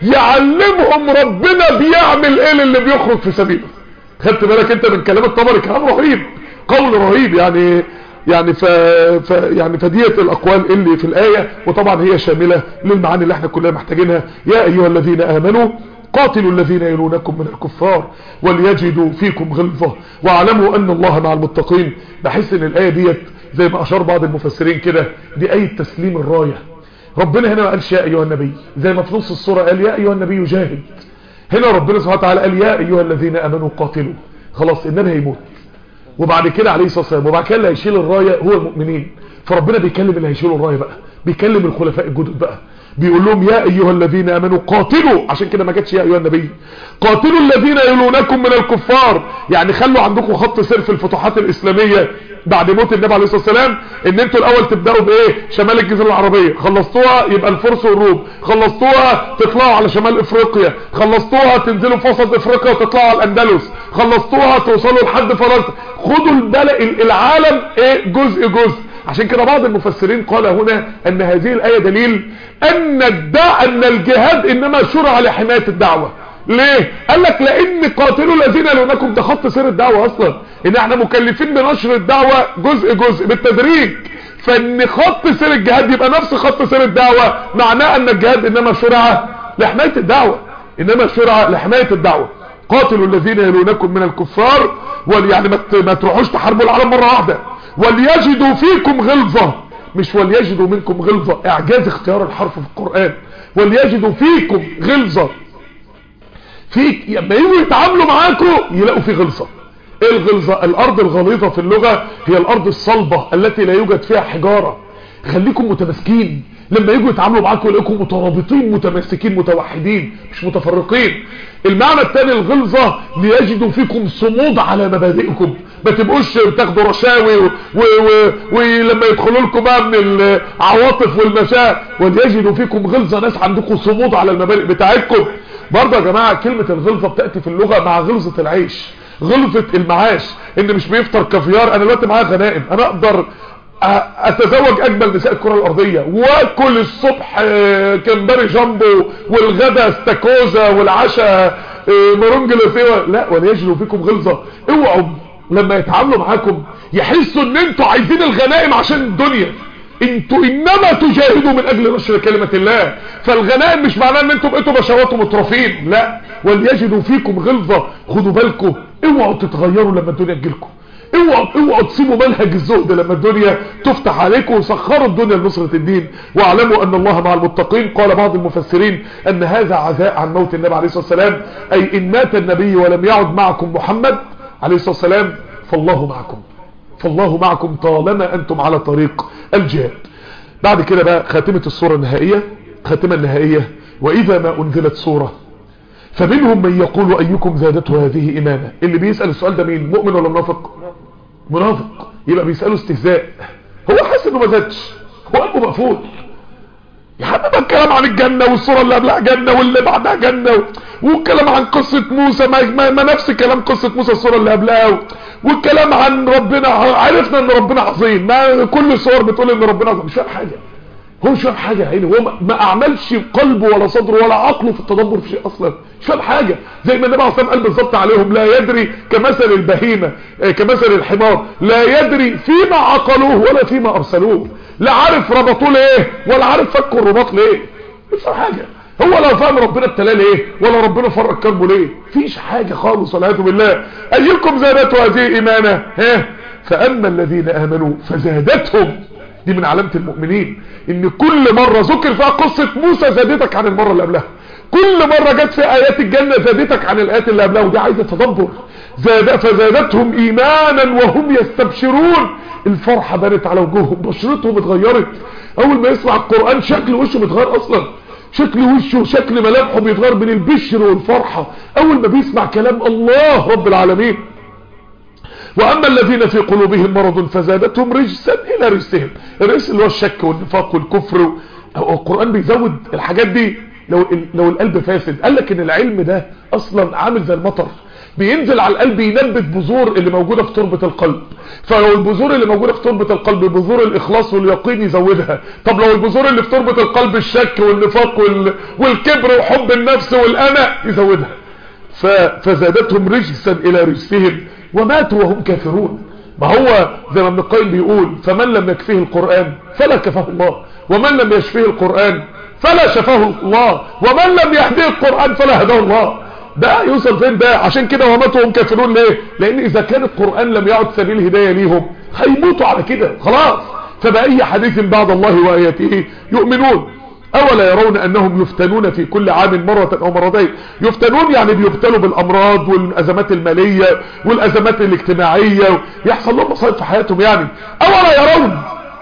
يعلمهم ربنا بيعمل ايه اللي بيخرج في سبيله خدت بالك انت من كلام الطبري كلام رهيب قول رهيب يعني يعني ف... ف... يعني فديت الاقوال اللي في الايه وطبعا هي شامله للمعاني اللي احنا كلنا محتاجينها يا ايها الذين امنوا قاتلوا الذين يلونكم من الكفار وليجدوا فيكم غلظة واعلموا ان الله مع المتقين بحس ان الايه ديت زي ما اشار بعض المفسرين كده دي ايه تسليم الرايه ربنا هنا ما قالش يا ايها النبي زي ما في نص السوره قال يا ايها النبي جاهد هنا ربنا سبحانه وتعالى قال يا ايها الذين امنوا قاتلوا خلاص النبي هيموت وبعد كده عليه الصلاه والسلام وبعد كده اللي هيشيل الرايه هو المؤمنين فربنا بيكلم اللي هيشيلوا الرايه بقى بيكلم الخلفاء الجدد بقى بيقول لهم يا ايها الذين امنوا قاتلوا عشان كده ما جاتش يا ايها النبي قاتلوا الذين يلونكم من الكفار يعني خلوا عندكم خط سير في الفتوحات الاسلاميه بعد موت النبي عليه الصلاه والسلام ان انتوا الاول تبداوا بايه شمال الجزيره العربيه خلصتوها يبقى الفرس والروم خلصتوها تطلعوا على شمال افريقيا خلصتوها تنزلوا في وسط افريقيا وتطلعوا على الاندلس خلصتوها توصلوا لحد فرنسا خدوا العالم ايه جزء جزء عشان كده بعض المفسرين قال هنا ان هذه الايه دليل ان الدع ان الجهاد انما شرع لحمايه الدعوه ليه قال لك لان قاتلوا الذين يلونكم ده خط سير الدعوه اصلا ان احنا مكلفين بنشر الدعوه جزء جزء بالتدريج فان خط سير الجهاد يبقى نفس خط سير الدعوه معناه ان الجهاد انما شرع لحمايه الدعوه انما شرع لحمايه الدعوه قاتلوا الذين يلونكم من الكفار يعني ما تروحوش تحاربوا العالم مره واحده وليجدوا فيكم غلظه مش وليجدوا منكم غلظه اعجاز اختيار الحرف في القران وليجدوا فيكم غلظه فيك لما يجوا يتعاملوا معاكم يلاقوا في غلظه ايه الغلظه الارض الغليظه في اللغه هي الارض الصلبه التي لا يوجد فيها حجاره خليكم متماسكين لما يجوا يتعاملوا معاكم يلاقوكم مترابطين متماسكين متوحدين مش متفرقين المعنى الثاني الغلظه ليجدوا فيكم صمود على مبادئكم ما تبقوش بتاخدوا رشاوي ولما يدخلوا لكم بقى من العواطف والمشاعر وليجدوا فيكم غلظه ناس عندكم صمود على المبادئ بتاعتكم برضه يا جماعه كلمه الغلظه بتاتي في اللغه مع غلظه العيش غلظه المعاش ان مش بيفطر كافيار انا دلوقتي معايا غنائم انا اقدر اتزوج اجمل نساء الكره الارضيه واكل الصبح كمبري جامبو والغدا استاكوزا والعشاء مرونج لوفيوا لا وليجدوا فيكم غلظه اوعوا لما يتعاملوا معاكم يحسوا ان انتوا عايزين الغنائم عشان الدنيا انتوا انما تجاهدوا من اجل نشر كلمة الله فالغنائم مش معناه ان انتوا بقيتوا بشوات ومترفين لا وليجدوا فيكم غلظة خدوا بالكم اوعوا تتغيروا لما الدنيا تجيلكم اوعوا اوعوا تسيبوا منهج الزهد لما الدنيا تفتح عليكم وسخروا الدنيا لنصرة الدين واعلموا ان الله مع المتقين قال بعض المفسرين ان هذا عزاء عن موت النبي عليه الصلاة والسلام اي ان مات النبي ولم يعد معكم محمد عليه الصلاة والسلام فالله معكم فالله معكم طالما انتم على طريق الجهاد بعد كده بقى خاتمة الصورة النهائية خاتمة النهائية واذا ما انزلت صورة فمنهم من يقول ايكم زادته هذه ايمانا اللي بيسأل السؤال ده مين مؤمن ولا منافق منافق يبقى بيسأله استهزاء هو حاسس انه ما زادش هو قلبه مقفول يا حبيبي بقى الكلام عن الجنة والصورة اللي قبلها جنة واللي بعدها جنة والكلام عن قصة موسى ما, ما, ما نفس كلام قصة موسى الصورة اللي قبلها والكلام عن ربنا عرفنا ان ربنا عظيم ما كل الصور بتقول ان ربنا عظيم مش فاهم حاجة هو مش فاهم حاجة يعني هو ما اعملش قلبه ولا صدره ولا عقله في التدبر في شيء اصلا مش فاهم حاجة زي ما النبي عليه الصلاة قال بالظبط عليهم لا يدري كمثل البهيمة كمثل الحمار لا يدري فيما عقلوه ولا فيما ارسلوه لا عارف ربطوه ليه ولا عارف فكوا الرباط ليه مش فاهم حاجة هو لو فاهم ربنا ابتلاه ليه ولا ربنا فرق كربه ليه فيش حاجة خالص والعياذ بالله ايكم زادته هذه ايمانا ها فاما الذين امنوا فزادتهم دي من علامة المؤمنين ان كل مرة ذكر فيها قصة موسى زادتك عن المرة اللي قبلها كل مرة جت في ايات الجنة زادتك عن الايات اللي قبلها ودي عايزة تدبر زاد فزادتهم ايمانا وهم يستبشرون الفرحة بانت على وجوههم بشرتهم اتغيرت اول ما يسمع القرآن شكل وشه متغير اصلا شكل وشه وشكل ملامحه بيتغير من البشر والفرحة اول ما بيسمع كلام الله رب العالمين واما الذين في قلوبهم مرض فزادتهم رجسا الى رجسهم الرجس اللي هو الشك والنفاق والكفر القرآن بيزود الحاجات دي لو لو القلب فاسد قال لك ان العلم ده اصلا عامل زي المطر بينزل على القلب ينبت بذور اللي موجودة في تربة القلب فلو البذور اللي موجودة في تربة القلب بذور الإخلاص واليقين يزودها طب لو البذور اللي في تربة القلب الشك والنفاق وال... والكبر وحب النفس والأنا يزودها ف... فزادتهم رجسا إلى رجسهم وماتوا وهم كافرون ما هو زي ما ابن القيم بيقول فمن لم يكفيه القرآن فلا كفاه الله ومن لم يشفيه القرآن فلا شفاه الله ومن لم يهديه القرآن فلا هداه الله ده يوصل فين ده عشان كده وماتوا وهم كافرون ليه لان اذا كان القرآن لم يعد سبيل هداية ليهم هيموتوا على كده خلاص فبأي حديث بعد الله وآياته يؤمنون أولا يرون أنهم يفتنون في كل عام مرة أو مرتين يفتنون يعني بيبتلوا بالأمراض والأزمات المالية والأزمات الاجتماعية يحصل لهم مصائب في حياتهم يعني أولا يرون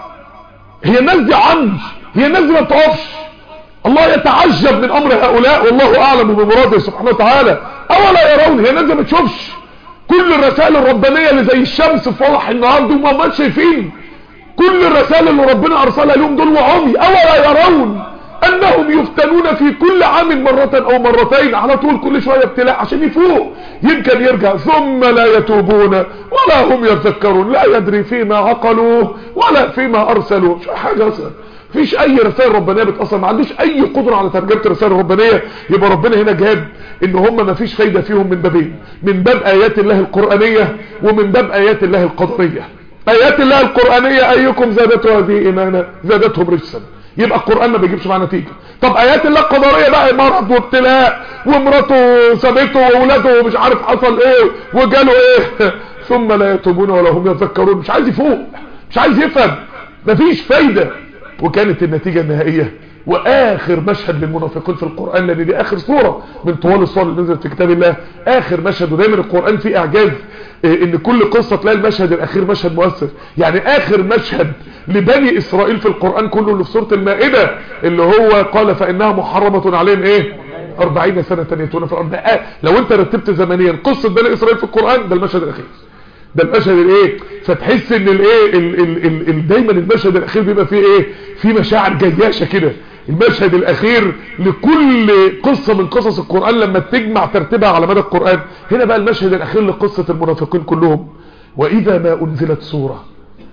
هي الناس دي عمج هي الناس دي ما بتقفش الله يتعجب من أمر هؤلاء والله أعلم بمراده سبحانه وتعالى أولا يرون هي الناس دي ما بتشوفش كل الرسائل الربانية اللي زي الشمس في وضح النهار دي وما شايفين كل الرسائل اللي ربنا أرسلها لهم دول وعمي أولا يرون انهم يفتنون في كل عام مرة او مرتين على طول كل شوية ابتلاء عشان يفوق يمكن يرجع ثم لا يتوبون ولا هم يتذكرون لا يدري فيما عقلوه ولا فيما ارسلوه مش حاجة اصلا فيش اي رسائل ربانية بتأثر ما عندوش اي قدرة على ترجمة الرسائل الربانية يبقى ربنا هنا جاب ان هم ما فيش فايدة فيهم من بابين من باب ايات الله القرآنية ومن باب ايات الله القدرية ايات الله القرآنية ايكم زادته هذه ايمانا زادتهم رجسا يبقى القرآن ما بيجيبش معاه نتيجة طب ايات الله القدرية بقى مرض وابتلاء ومراته سابته واولاده ومش عارف حصل ايه وجاله ايه ثم لا يتوبون ولا هم يتذكرون مش عايز يفوق مش عايز يفهم مفيش فايدة وكانت النتيجة النهائية واخر مشهد للمنافقين في القرآن لان دي اخر صورة من طوال الصور اللي نزلت في كتاب الله اخر مشهد ودايما القرآن فيه اعجاز ان كل قصة تلاقي المشهد الاخير مشهد مؤثر يعني اخر مشهد لبني اسرائيل في القرآن كله اللي في سورة المائدة اللي هو قال فانها محرمة عليهم ايه 40 سنة يتون في الارض آه لو انت رتبت زمنيا قصة بني اسرائيل في القرآن ده المشهد الاخير ده المشهد الايه فتحس ان الايه ال ال ال ال دايما المشهد الاخير بيبقى فيه ايه في مشاعر جياشة كده المشهد الاخير لكل قصة من قصص القرآن لما تجمع ترتيبها على مدى القرآن هنا بقى المشهد الاخير لقصة المنافقين كلهم واذا ما انزلت سورة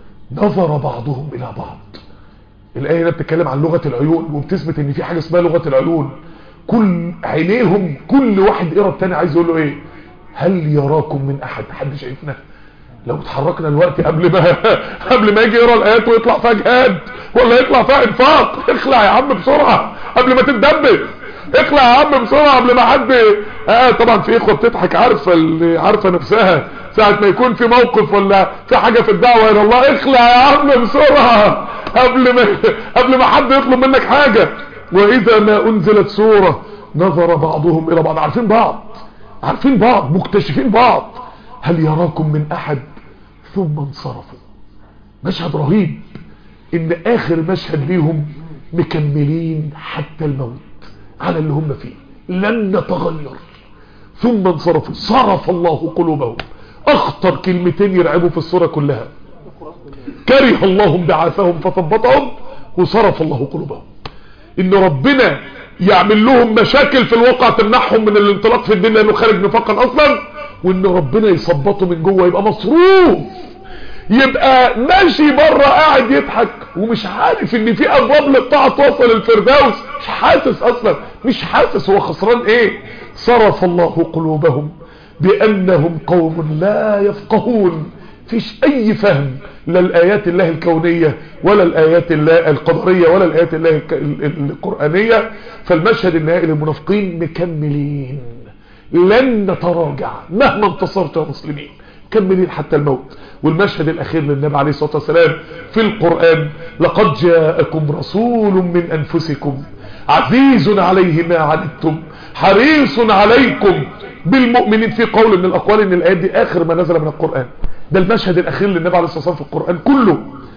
نظر بعضهم الى بعض الايه هنا بتتكلم عن لغة العيون وبتثبت ان في حاجة اسمها لغة العيون كل عينيهم كل واحد يقرا التاني عايز يقول له ايه هل يراكم من احد حد شايفنا لو اتحركنا الوقت قبل ما قبل ما يجي يقرا الايات ويطلع فيها جهاد ولا يطلع فيها انفاق اخلع يا عم بسرعه قبل ما تتدبس اخلع يا عم بسرعه قبل ما حد اه طبعا في اخوه بتضحك عارفه اللي عارفه نفسها ساعه ما يكون في موقف ولا في حاجه في الدعوه الى الله اخلع يا عم بسرعه قبل ما قبل ما حد يطلب منك حاجه واذا ما انزلت سوره نظر بعضهم الى بعض عارفين بعض عارفين بعض مكتشفين بعض هل يراكم من احد ثم انصرفوا مشهد رهيب ان اخر مشهد ليهم مكملين حتى الموت على اللي هم فيه لن نتغير ثم انصرفوا صرف الله قلوبهم اخطر كلمتين يرعبوا في الصورة كلها كره الله بعاثهم فثبطهم وصرف الله قلوبهم ان ربنا يعمل لهم مشاكل في الواقع تمنعهم من الانطلاق في الدين لانه خارج نفاقا اصلا وان ربنا يثبطه من جوه يبقى مصروف يبقى ماشي بره قاعد يضحك ومش عارف ان في ابواب للطاعه توصل الفردوس مش حاسس اصلا مش حاسس هو خسران ايه صرف الله قلوبهم بانهم قوم لا يفقهون فيش اي فهم لا الايات الله الكونيه ولا الايات الله القدريه ولا الايات الله القرانيه فالمشهد النهائي للمنافقين مكملين لن نتراجع مهما انتصرت يا مسلمين مكملين حتى الموت والمشهد الاخير للنبي عليه الصلاه والسلام في القران لقد جاءكم رسول من انفسكم عزيز عليه ما عنتم حريص عليكم بالمؤمنين في قول من الاقوال ان الايات دي اخر ما نزل من القران ده المشهد الاخير للنبي عليه الصلاه والسلام في القران كله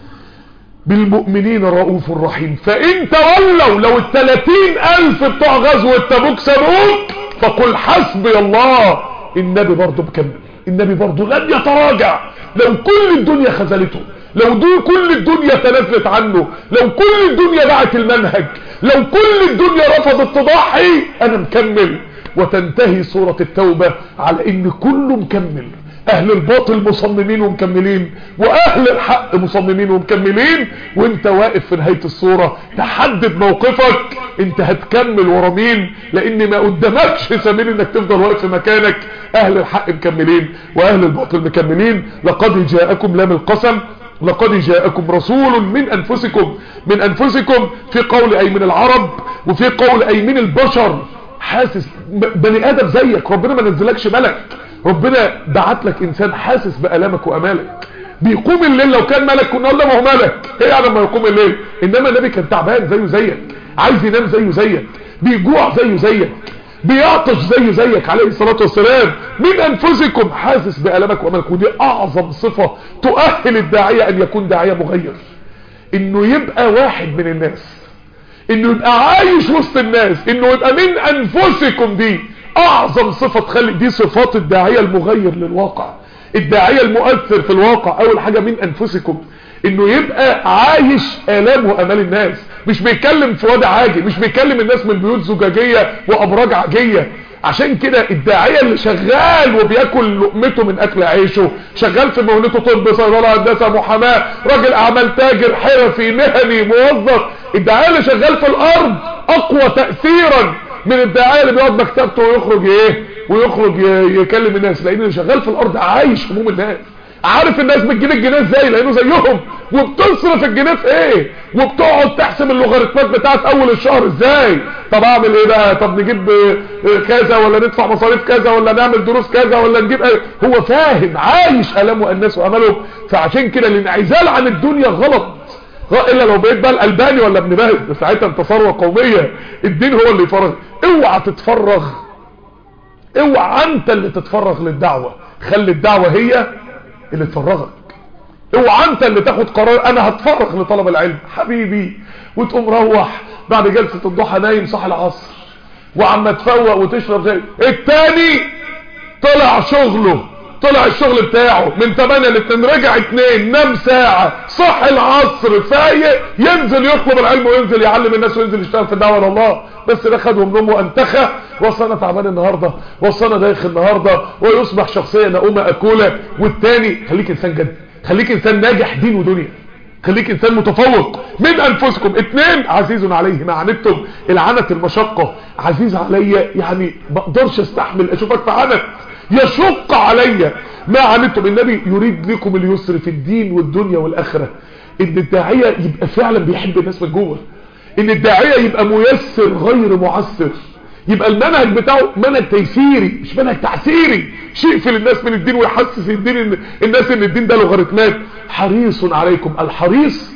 بالمؤمنين رؤوف رحيم فان تولوا لو التلاتين الف بتوع غزوه تبوك سابوك فقل حسبي الله النبي برضه مكمل النبي برضه لن يتراجع لو كل الدنيا خذلته لو دو كل الدنيا تنازلت عنه لو كل الدنيا باعت المنهج لو كل الدنيا رفضت تضحي انا مكمل وتنتهي سورة التوبة على ان كله مكمل اهل الباطل مصممين ومكملين واهل الحق مصممين ومكملين وانت واقف في نهاية الصورة تحدد موقفك انت هتكمل ورا مين لان ما قدامكش سبيل انك تفضل واقف في مكانك اهل الحق مكملين واهل الباطل مكملين لقد جاءكم لام القسم لقد جاءكم رسول من انفسكم من انفسكم في قول اي من العرب وفي قول اي من البشر حاسس بني ادم زيك ربنا ما نزلكش ملك ربنا بعت لك انسان حاسس بالامك وامالك بيقوم الليل لو كان ملك كنا قلنا ما هو ملك ايه يعني لما يقوم الليل انما النبي كان تعبان زيه زيك عايز ينام زيه زيك بيجوع زيه زيك بيعطش زيه زيك عليه الصلاة والسلام من انفسكم حاسس بألمك واملك ودي اعظم صفة تؤهل الداعية ان يكون داعية مغير انه يبقى واحد من الناس انه يبقى عايش وسط الناس انه يبقى من انفسكم دي اعظم صفة تخلي دي صفات الداعية المغير للواقع الداعية المؤثر في الواقع اول حاجة من انفسكم انه يبقى عايش الام وامال الناس مش بيتكلم في وضع عاجي مش بيكلم الناس من بيوت زجاجية وابراج عاجية عشان كده الداعية اللي شغال وبياكل لقمته من اكل عيشه شغال في مهنته طب صيدله هندسه محاماه راجل اعمال تاجر حرفي مهني موظف الداعية اللي شغال في الارض اقوى تأثيرا من الداعية اللي بيقعد مكتبته ويخرج ايه ويخرج يكلم الناس لان اللي شغال في الارض عايش هموم الناس عارف الناس بتجيب الجنيه ازاي لانه زيهم وبتصرف الجنيه في ايه وبتقعد تحسب اللوغاريتمات بتاعت اول الشهر ازاي طب اعمل ايه بقى طب نجيب كذا ولا ندفع مصاريف كذا ولا نعمل دروس كذا ولا نجيب ايه هو فاهم عايش الامه الناس واملهم فعشان كده الانعزال عن الدنيا غلط الا لو بقيت بقى الالباني ولا ابن باز ساعتها انت ثروه قوميه الدين هو اللي يفرغ اوعى تتفرغ اوعى انت اللي تتفرغ للدعوه خلي الدعوه هي اللي تفرغك اوعى انت اللي تاخد قرار انا هتفرغ لطلب العلم حبيبي وتقوم روح بعد جلسه الضحى نايم صح العصر وعم تفوق وتشرب زي التاني طلع شغله طلع الشغل بتاعه من 8 ل 2 رجع 2 نام ساعة صح العصر فايق ينزل يطلب العلم وينزل يعلم الناس وينزل يشتغل في الدعوة لله بس ده خدهم نومه وانتخى وصلنا تعبان النهاردة وصلنا دايخ النهاردة ويصبح شخصية نقومة اكولة والتاني خليك انسان جد خليك انسان ناجح دين ودنيا خليك انسان متفوق من انفسكم اتنين عزيز عليه ما عنتم العنت المشقة عزيز عليا يعني ما اقدرش استحمل اشوفك في عنت يشق علي ما عنتم النبي يريد لكم اليسر في الدين والدنيا والاخره ان الداعيه يبقى فعلا بيحب الناس من جوه ان الداعيه يبقى ميسر غير معسر يبقى المنهج بتاعه منهج تيسيري مش منهج تعسيري يقفل الناس من الدين ويحسس الدين إن الناس ان الدين ده لوغاريتمات حريص عليكم الحريص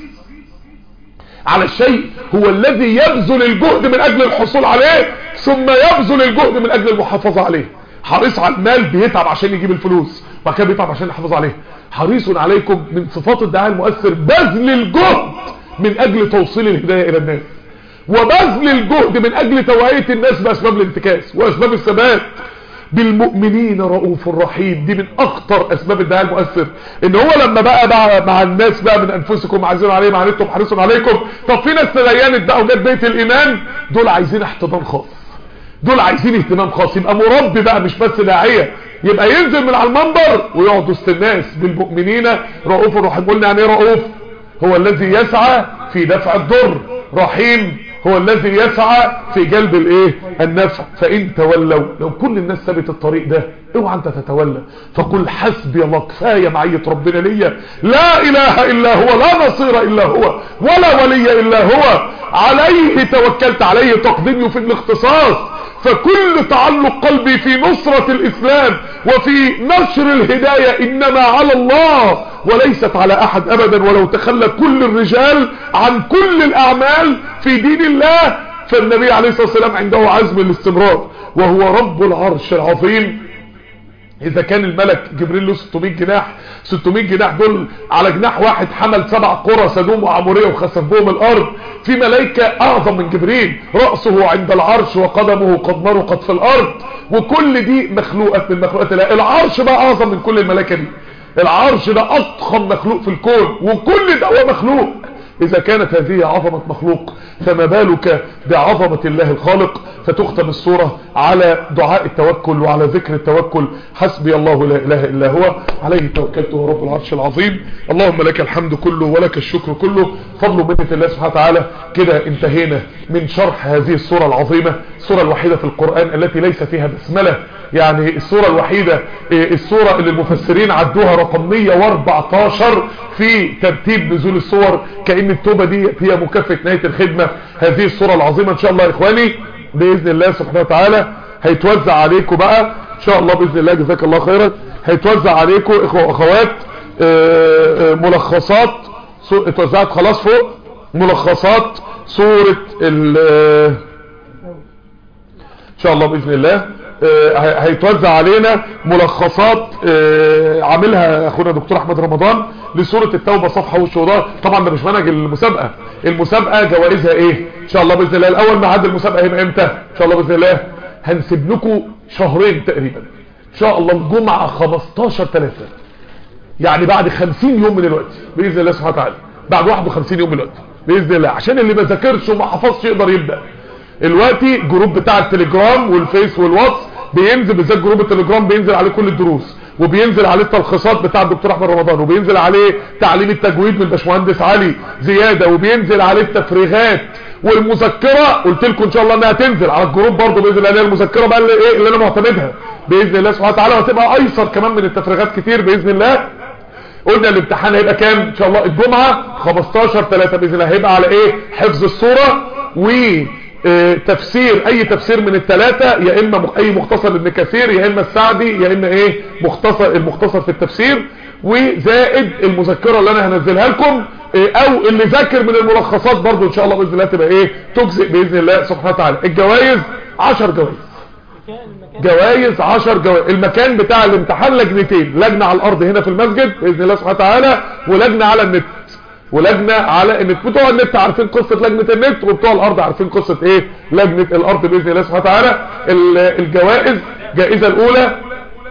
على الشيء هو الذي يبذل الجهد من اجل الحصول عليه ثم يبذل الجهد من اجل المحافظة عليه حريص على المال بيتعب عشان يجيب الفلوس وبعد كده بيتعب عشان يحافظ عليه حريص عليكم من صفات الدعاء المؤثر بذل الجهد من اجل توصيل الهداية الى الناس وبذل الجهد من اجل توعية الناس باسباب الانتكاس واسباب الثبات بالمؤمنين رؤوف رحيم دي من اخطر اسباب الدعاء المؤثر ان هو لما بقى, بقى مع الناس بقى من انفسكم عايزين عليهم عنتم حريص عليكم طب في ناس تدينت بقى وجت بيت الايمان دول عايزين احتضان خاص دول عايزين اهتمام خاص يبقى مربي بقى مش بس داعيه يبقى ينزل من على المنبر ويقعد وسط الناس بالمؤمنين رؤوف رحيم قلنا يعني ايه رؤوف هو الذي يسعى في دفع الضر رحيم هو الذي يسعى في جلب الايه النفع فان تولوا لو كل الناس سابت الطريق ده اوعى انت تتولى فقل حسبي الله كفايه معيه ربنا ليا لا اله الا هو لا نصير الا هو ولا ولي الا هو عليه توكلت عليه تقديمي في الاختصاص فكل تعلق قلبي في نصرة الإسلام وفي نشر الهداية إنما على الله وليست على أحد أبدا ولو تخلى كل الرجال عن كل الأعمال في دين الله فالنبي عليه الصلاة والسلام عنده عزم الاستمرار وهو رب العرش العظيم اذا كان الملك جبريل له 600 جناح 600 جناح دول على جناح واحد حمل سبع قرى سدوم وعمورية وخسف بهم الارض في ملائكة اعظم من جبريل رأسه عند العرش وقدمه قد مرقت في الارض وكل دي مخلوقة من مخلوقات الله العرش بقى اعظم من كل الملائكة دي العرش ده اضخم مخلوق في الكون وكل ده هو مخلوق إذا كانت هذه عظمة مخلوق فما بالك بعظمة الله الخالق فتختم الصورة على دعاء التوكل وعلى ذكر التوكل حسبي الله لا إله إلا هو عليه توكلت هو رب العرش العظيم اللهم لك الحمد كله ولك الشكر كله فضل منة الله سبحانه وتعالى كده انتهينا من شرح هذه الصورة العظيمة الصورة الوحيدة في القرآن التي ليس فيها بسملة يعني الصورة الوحيدة الصورة اللي المفسرين عدوها رقم 114 في ترتيب نزول الصور كأن التوبة دي هي مكافأة نهاية الخدمة هذه الصورة العظيمة ان شاء الله يا اخواني بإذن الله سبحانه وتعالى هيتوزع عليكم بقى ان شاء الله بإذن الله جزاك الله خيرا هيتوزع عليكم اخوة واخوات ملخصات اتوزعت خلاص فوق ملخصات صورة ان شاء الله بإذن الله هيتوزع علينا ملخصات عاملها اخونا دكتور احمد رمضان لسورة التوبة صفحة والشهداء طبعا ده مش منهج المسابقة المسابقة جوائزها ايه ان شاء الله باذن الله الاول ميعاد المسابقة هيبقى امتى ان شاء الله باذن الله هنسيب لكم شهرين تقريبا ان شاء الله الجمعة 15 3 يعني بعد 50 يوم من الوقت باذن الله سبحانه وتعالى بعد 51 يوم من الوقت باذن الله عشان اللي ما ذاكرش وما حفظش يقدر يبدا دلوقتي جروب بتاع التليجرام والفيس والواتس بينزل بالذات جروب التليجرام بينزل عليه كل الدروس وبينزل عليه التلخيصات بتاع الدكتور احمد رمضان وبينزل عليه تعليم التجويد من الباشمهندس علي زياده وبينزل عليه التفريغات والمذكره قلت لكم ان شاء الله انها تنزل على الجروب برضه باذن الله المذكره بقى اللي ايه اللي انا معتمدها باذن الله سبحانه وتعالى وهتبقى ايسر كمان من التفريغات كتير باذن الله قلنا الامتحان هيبقى كام ان شاء الله الجمعه 15 3 باذن الله هيبقى على ايه حفظ الصوره و تفسير اي تفسير من الثلاثة يا اما اي مختصر لابن كثير يا اما السعدي يا اما ايه مختصر المختصر في التفسير وزائد المذكرة اللي انا هنزلها لكم او اللي ذاكر من الملخصات برضو ان شاء الله باذن الله تبقى ايه تجزئ باذن الله سبحانه وتعالى الجوائز 10 جوائز جوائز 10 جوائز المكان بتاع الامتحان لجنتين لجنة على الارض هنا في المسجد باذن الله سبحانه وتعالى ولجنة على النت ولجنة على النت بتوع النت عارفين قصة لجنة النت وبتوع الارض عارفين قصة ايه لجنة الارض باذن الله سبحانه وتعالى الجوائز جائزة الاولى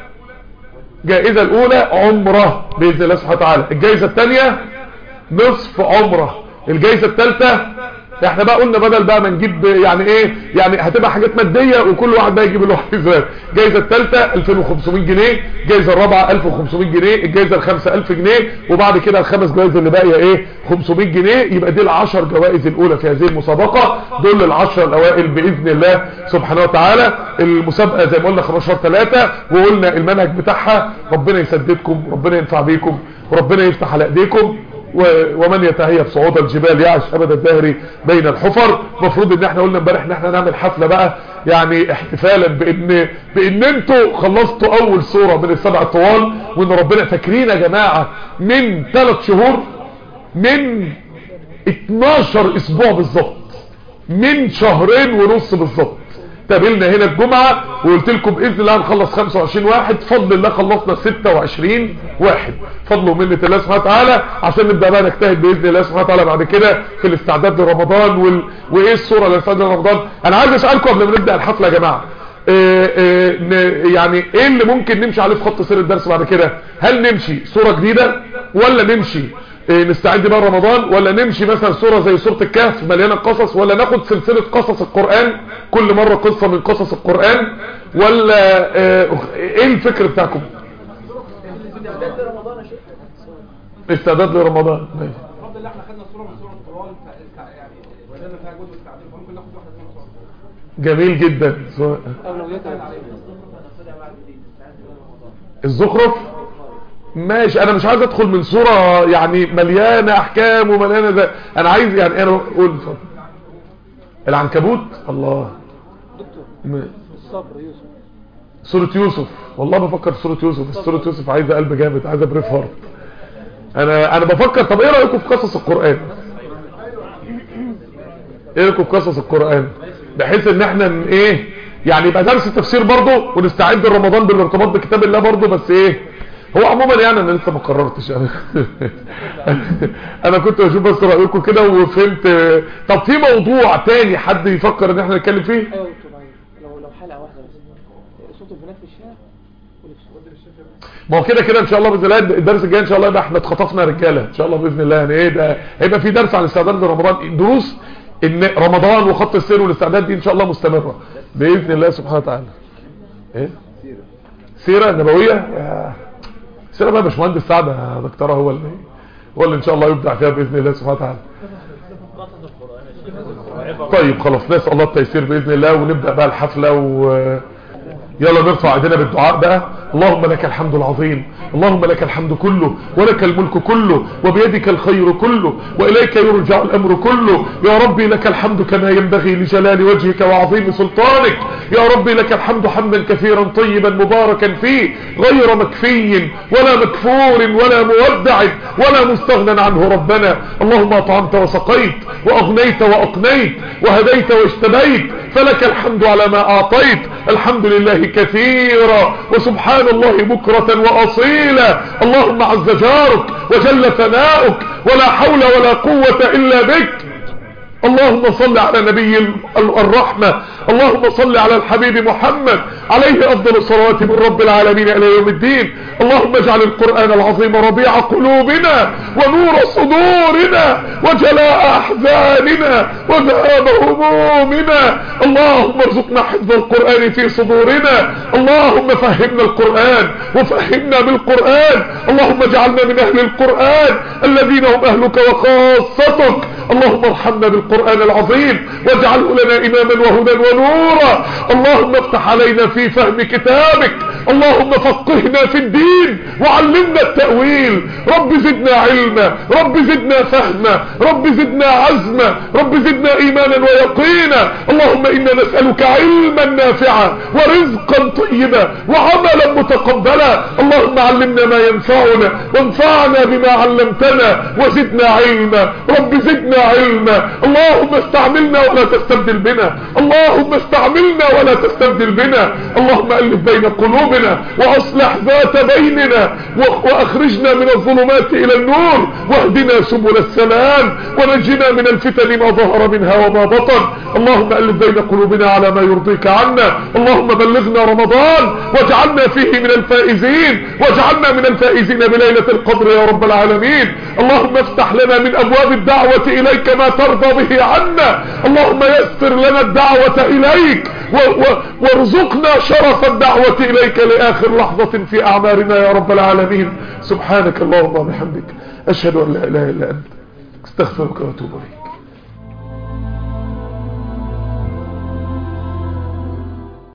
جائزة الاولى عمرة باذن الله سبحانه وتعالى الجائزة الثانية نصف عمرة الجائزة الثالثة احنا بقى قلنا بدل بقى ما نجيب يعني ايه يعني هتبقى حاجات مادية وكل واحد بقى يجيب له حساب الجائزة الثالثة 2500 جنيه الجائزة الرابعة 1500 جنيه الجائزة الخامسة 1000 جنيه وبعد كده الخمس جوائز اللي باقيه ايه 500 جنيه يبقى دي العشر جوائز الاولى في هذه المسابقة دول العشر الاوائل باذن الله سبحانه وتعالى المسابقة زي ما قلنا 15 3 وقلنا المنهج بتاعها ربنا يسددكم ربنا ينفع بيكم وربنا يفتح على ايديكم ومن يتهيب صعود الجبال يعش ابد الدهر بين الحفر مفروض ان احنا قلنا امبارح ان احنا نعمل حفلة بقى يعني احتفالا بان بان انتوا خلصتوا اول سورة من السبع الطوال وان ربنا فاكرين يا جماعة من ثلاث شهور من 12 اسبوع بالظبط من شهرين ونص بالظبط تقابلنا هنا الجمعة وقلت لكم بإذن الله هنخلص 25 واحد فضل الله خلصنا 26 واحد فضل ومنة الله سبحانه وتعالى عشان نبدأ بقى نجتهد بإذن الله سبحانه وتعالى بعد كده في الاستعداد لرمضان وال... وإيه الصورة اللي استعداد لرمضان أنا عايز أسألكم قبل ما نبدأ الحفلة يا جماعة إيه إيه يعني ايه اللي ممكن نمشي عليه في خط سير الدرس بعد كده هل نمشي صورة جديدة ولا نمشي إيه نستعد بقى رمضان ولا نمشي مثلا صورة زي صورة الكهف مليانة قصص ولا ناخد سلسلة قصص القرآن كل مرة قصة من قصص القرآن ولا ايه الفكر بتاعكم استعداد لرمضان ماشي الفضل اللي احنا خدنا صورة من صورة القرآن يعني وجدنا فيها جزء التعبير فممكن ناخد واحدة منها صورة جميل جدا الزخرف ماشي انا مش عايز ادخل من صورة يعني مليانة احكام ومليانة ده انا عايز يعني انا اقول اتفضل العنكبوت الله م... الصبر يوسف سورة يوسف والله بفكر في سورة يوسف بس سورة يوسف عايزة قلب جامد عايزة بريف هارت انا انا بفكر طب ايه رأيكم في قصص القرآن ايه رأيكم في قصص القرآن بحيث ان احنا ن- ايه يعني يبقى درس التفسير برضه ونستعد لرمضان بالارتباط بكتاب الله برضه بس ايه هو عموما يعني انا لسه ما قررتش انا انا كنت بشوف بس رايكم كده وفهمت طب في موضوع تاني حد يفكر ان احنا نتكلم فيه ايوه دكتور معين لو لو حلقه واحده بس صوت البنات في الشارع ولبس ما هو كده كده ان شاء الله باذن الله الدرس الجاي ان شاء الله يبقى احنا اتخطفنا رجاله ان شاء الله باذن الله يعني ايه ده هيبقى في درس عن الاستعداد لرمضان دروس ان رمضان وخط السير والاستعداد دي ان شاء الله مستمره باذن الله سبحانه وتعالى ايه سيره نبويه يا سيره بقى يا باشمهندس سعد يا دكتوره هو اللي هو اللي ان شاء الله يبدع فيها باذن الله سبحانه وتعالى طيب خلاص نسال الله التيسير باذن الله ونبدا بقى الحفله و يلا نرفع ايدينا بالدعاء بقى اللهم لك الحمد العظيم اللهم لك الحمد كله ولك الملك كله وبيدك الخير كله وإليك يرجع الأمر كله يا ربي لك الحمد كما ينبغي لجلال وجهك وعظيم سلطانك يا ربي لك الحمد حمدا كثيرا طيبا مباركا فيه غير مكفي ولا مكفور ولا مودع ولا مستغنى عنه ربنا اللهم أطعمت وسقيت وأغنيت وأقنيت وهديت واجتبيت فلك الحمد على ما أعطيت الحمد لله كثيرا وسبحان الله بكرة وأصيلا اللهم عز جارك وجل ثناؤك ولا حول ولا قوة إلا بك اللهم صل على نبي الرحمة اللهم صل على الحبيب محمد عليه أفضل الصلوات من رب العالمين إلى يوم الدين اللهم اجعل القرآن العظيم ربيع قلوبنا ونور صدورنا وجلاء أحزاننا وذهاب همومنا اللهم ارزقنا حفظ القرآن في صدورنا اللهم فهمنا القرآن وفهمنا بالقرآن اللهم اجعلنا من أهل القرآن الذين هم أهلك وخاصتك اللهم ارحمنا بالقرآن العظيم واجعله لنا إماما وهدى ونورا اللهم افتح علينا في فهم كتابك اللهم فقهنا في الدين وعلمنا التأويل رب زدنا علما رب زدنا فهما رب زدنا عزما رب زدنا إيمانا ويقينا اللهم إنا نسألك علما نافعا ورزقا طيبا وعملا متقبلا اللهم علمنا ما ينفعنا وانفعنا بما علمتنا وزدنا علما رب زدنا علما اللهم استعملنا ولا تستبدل بنا اللهم استعملنا ولا تستبدل بنا اللهم ألف بين قلوبنا وأصلح ذات بيننا وأخرجنا من الظلمات إلى النور واهدنا سبل السلام ونجنا من الفتن ما ظهر منها وما بطن اللهم ألف بين قلوبنا على ما يرضيك عنا اللهم بلغنا رمضان واجعلنا فيه من الفائزين واجعلنا من الفائزين بليلة القدر يا رب العالمين اللهم افتح لنا من أبواب الدعوة إليك ما ترضى به عنا اللهم يسر لنا الدعوة إليك وارزقنا شرف الدعوة إليك لآخر لحظة في أعمارنا يا رب العالمين سبحانك اللهم وبحمدك أشهد أن لا إله إلا أنت استغفرك واتوب إليك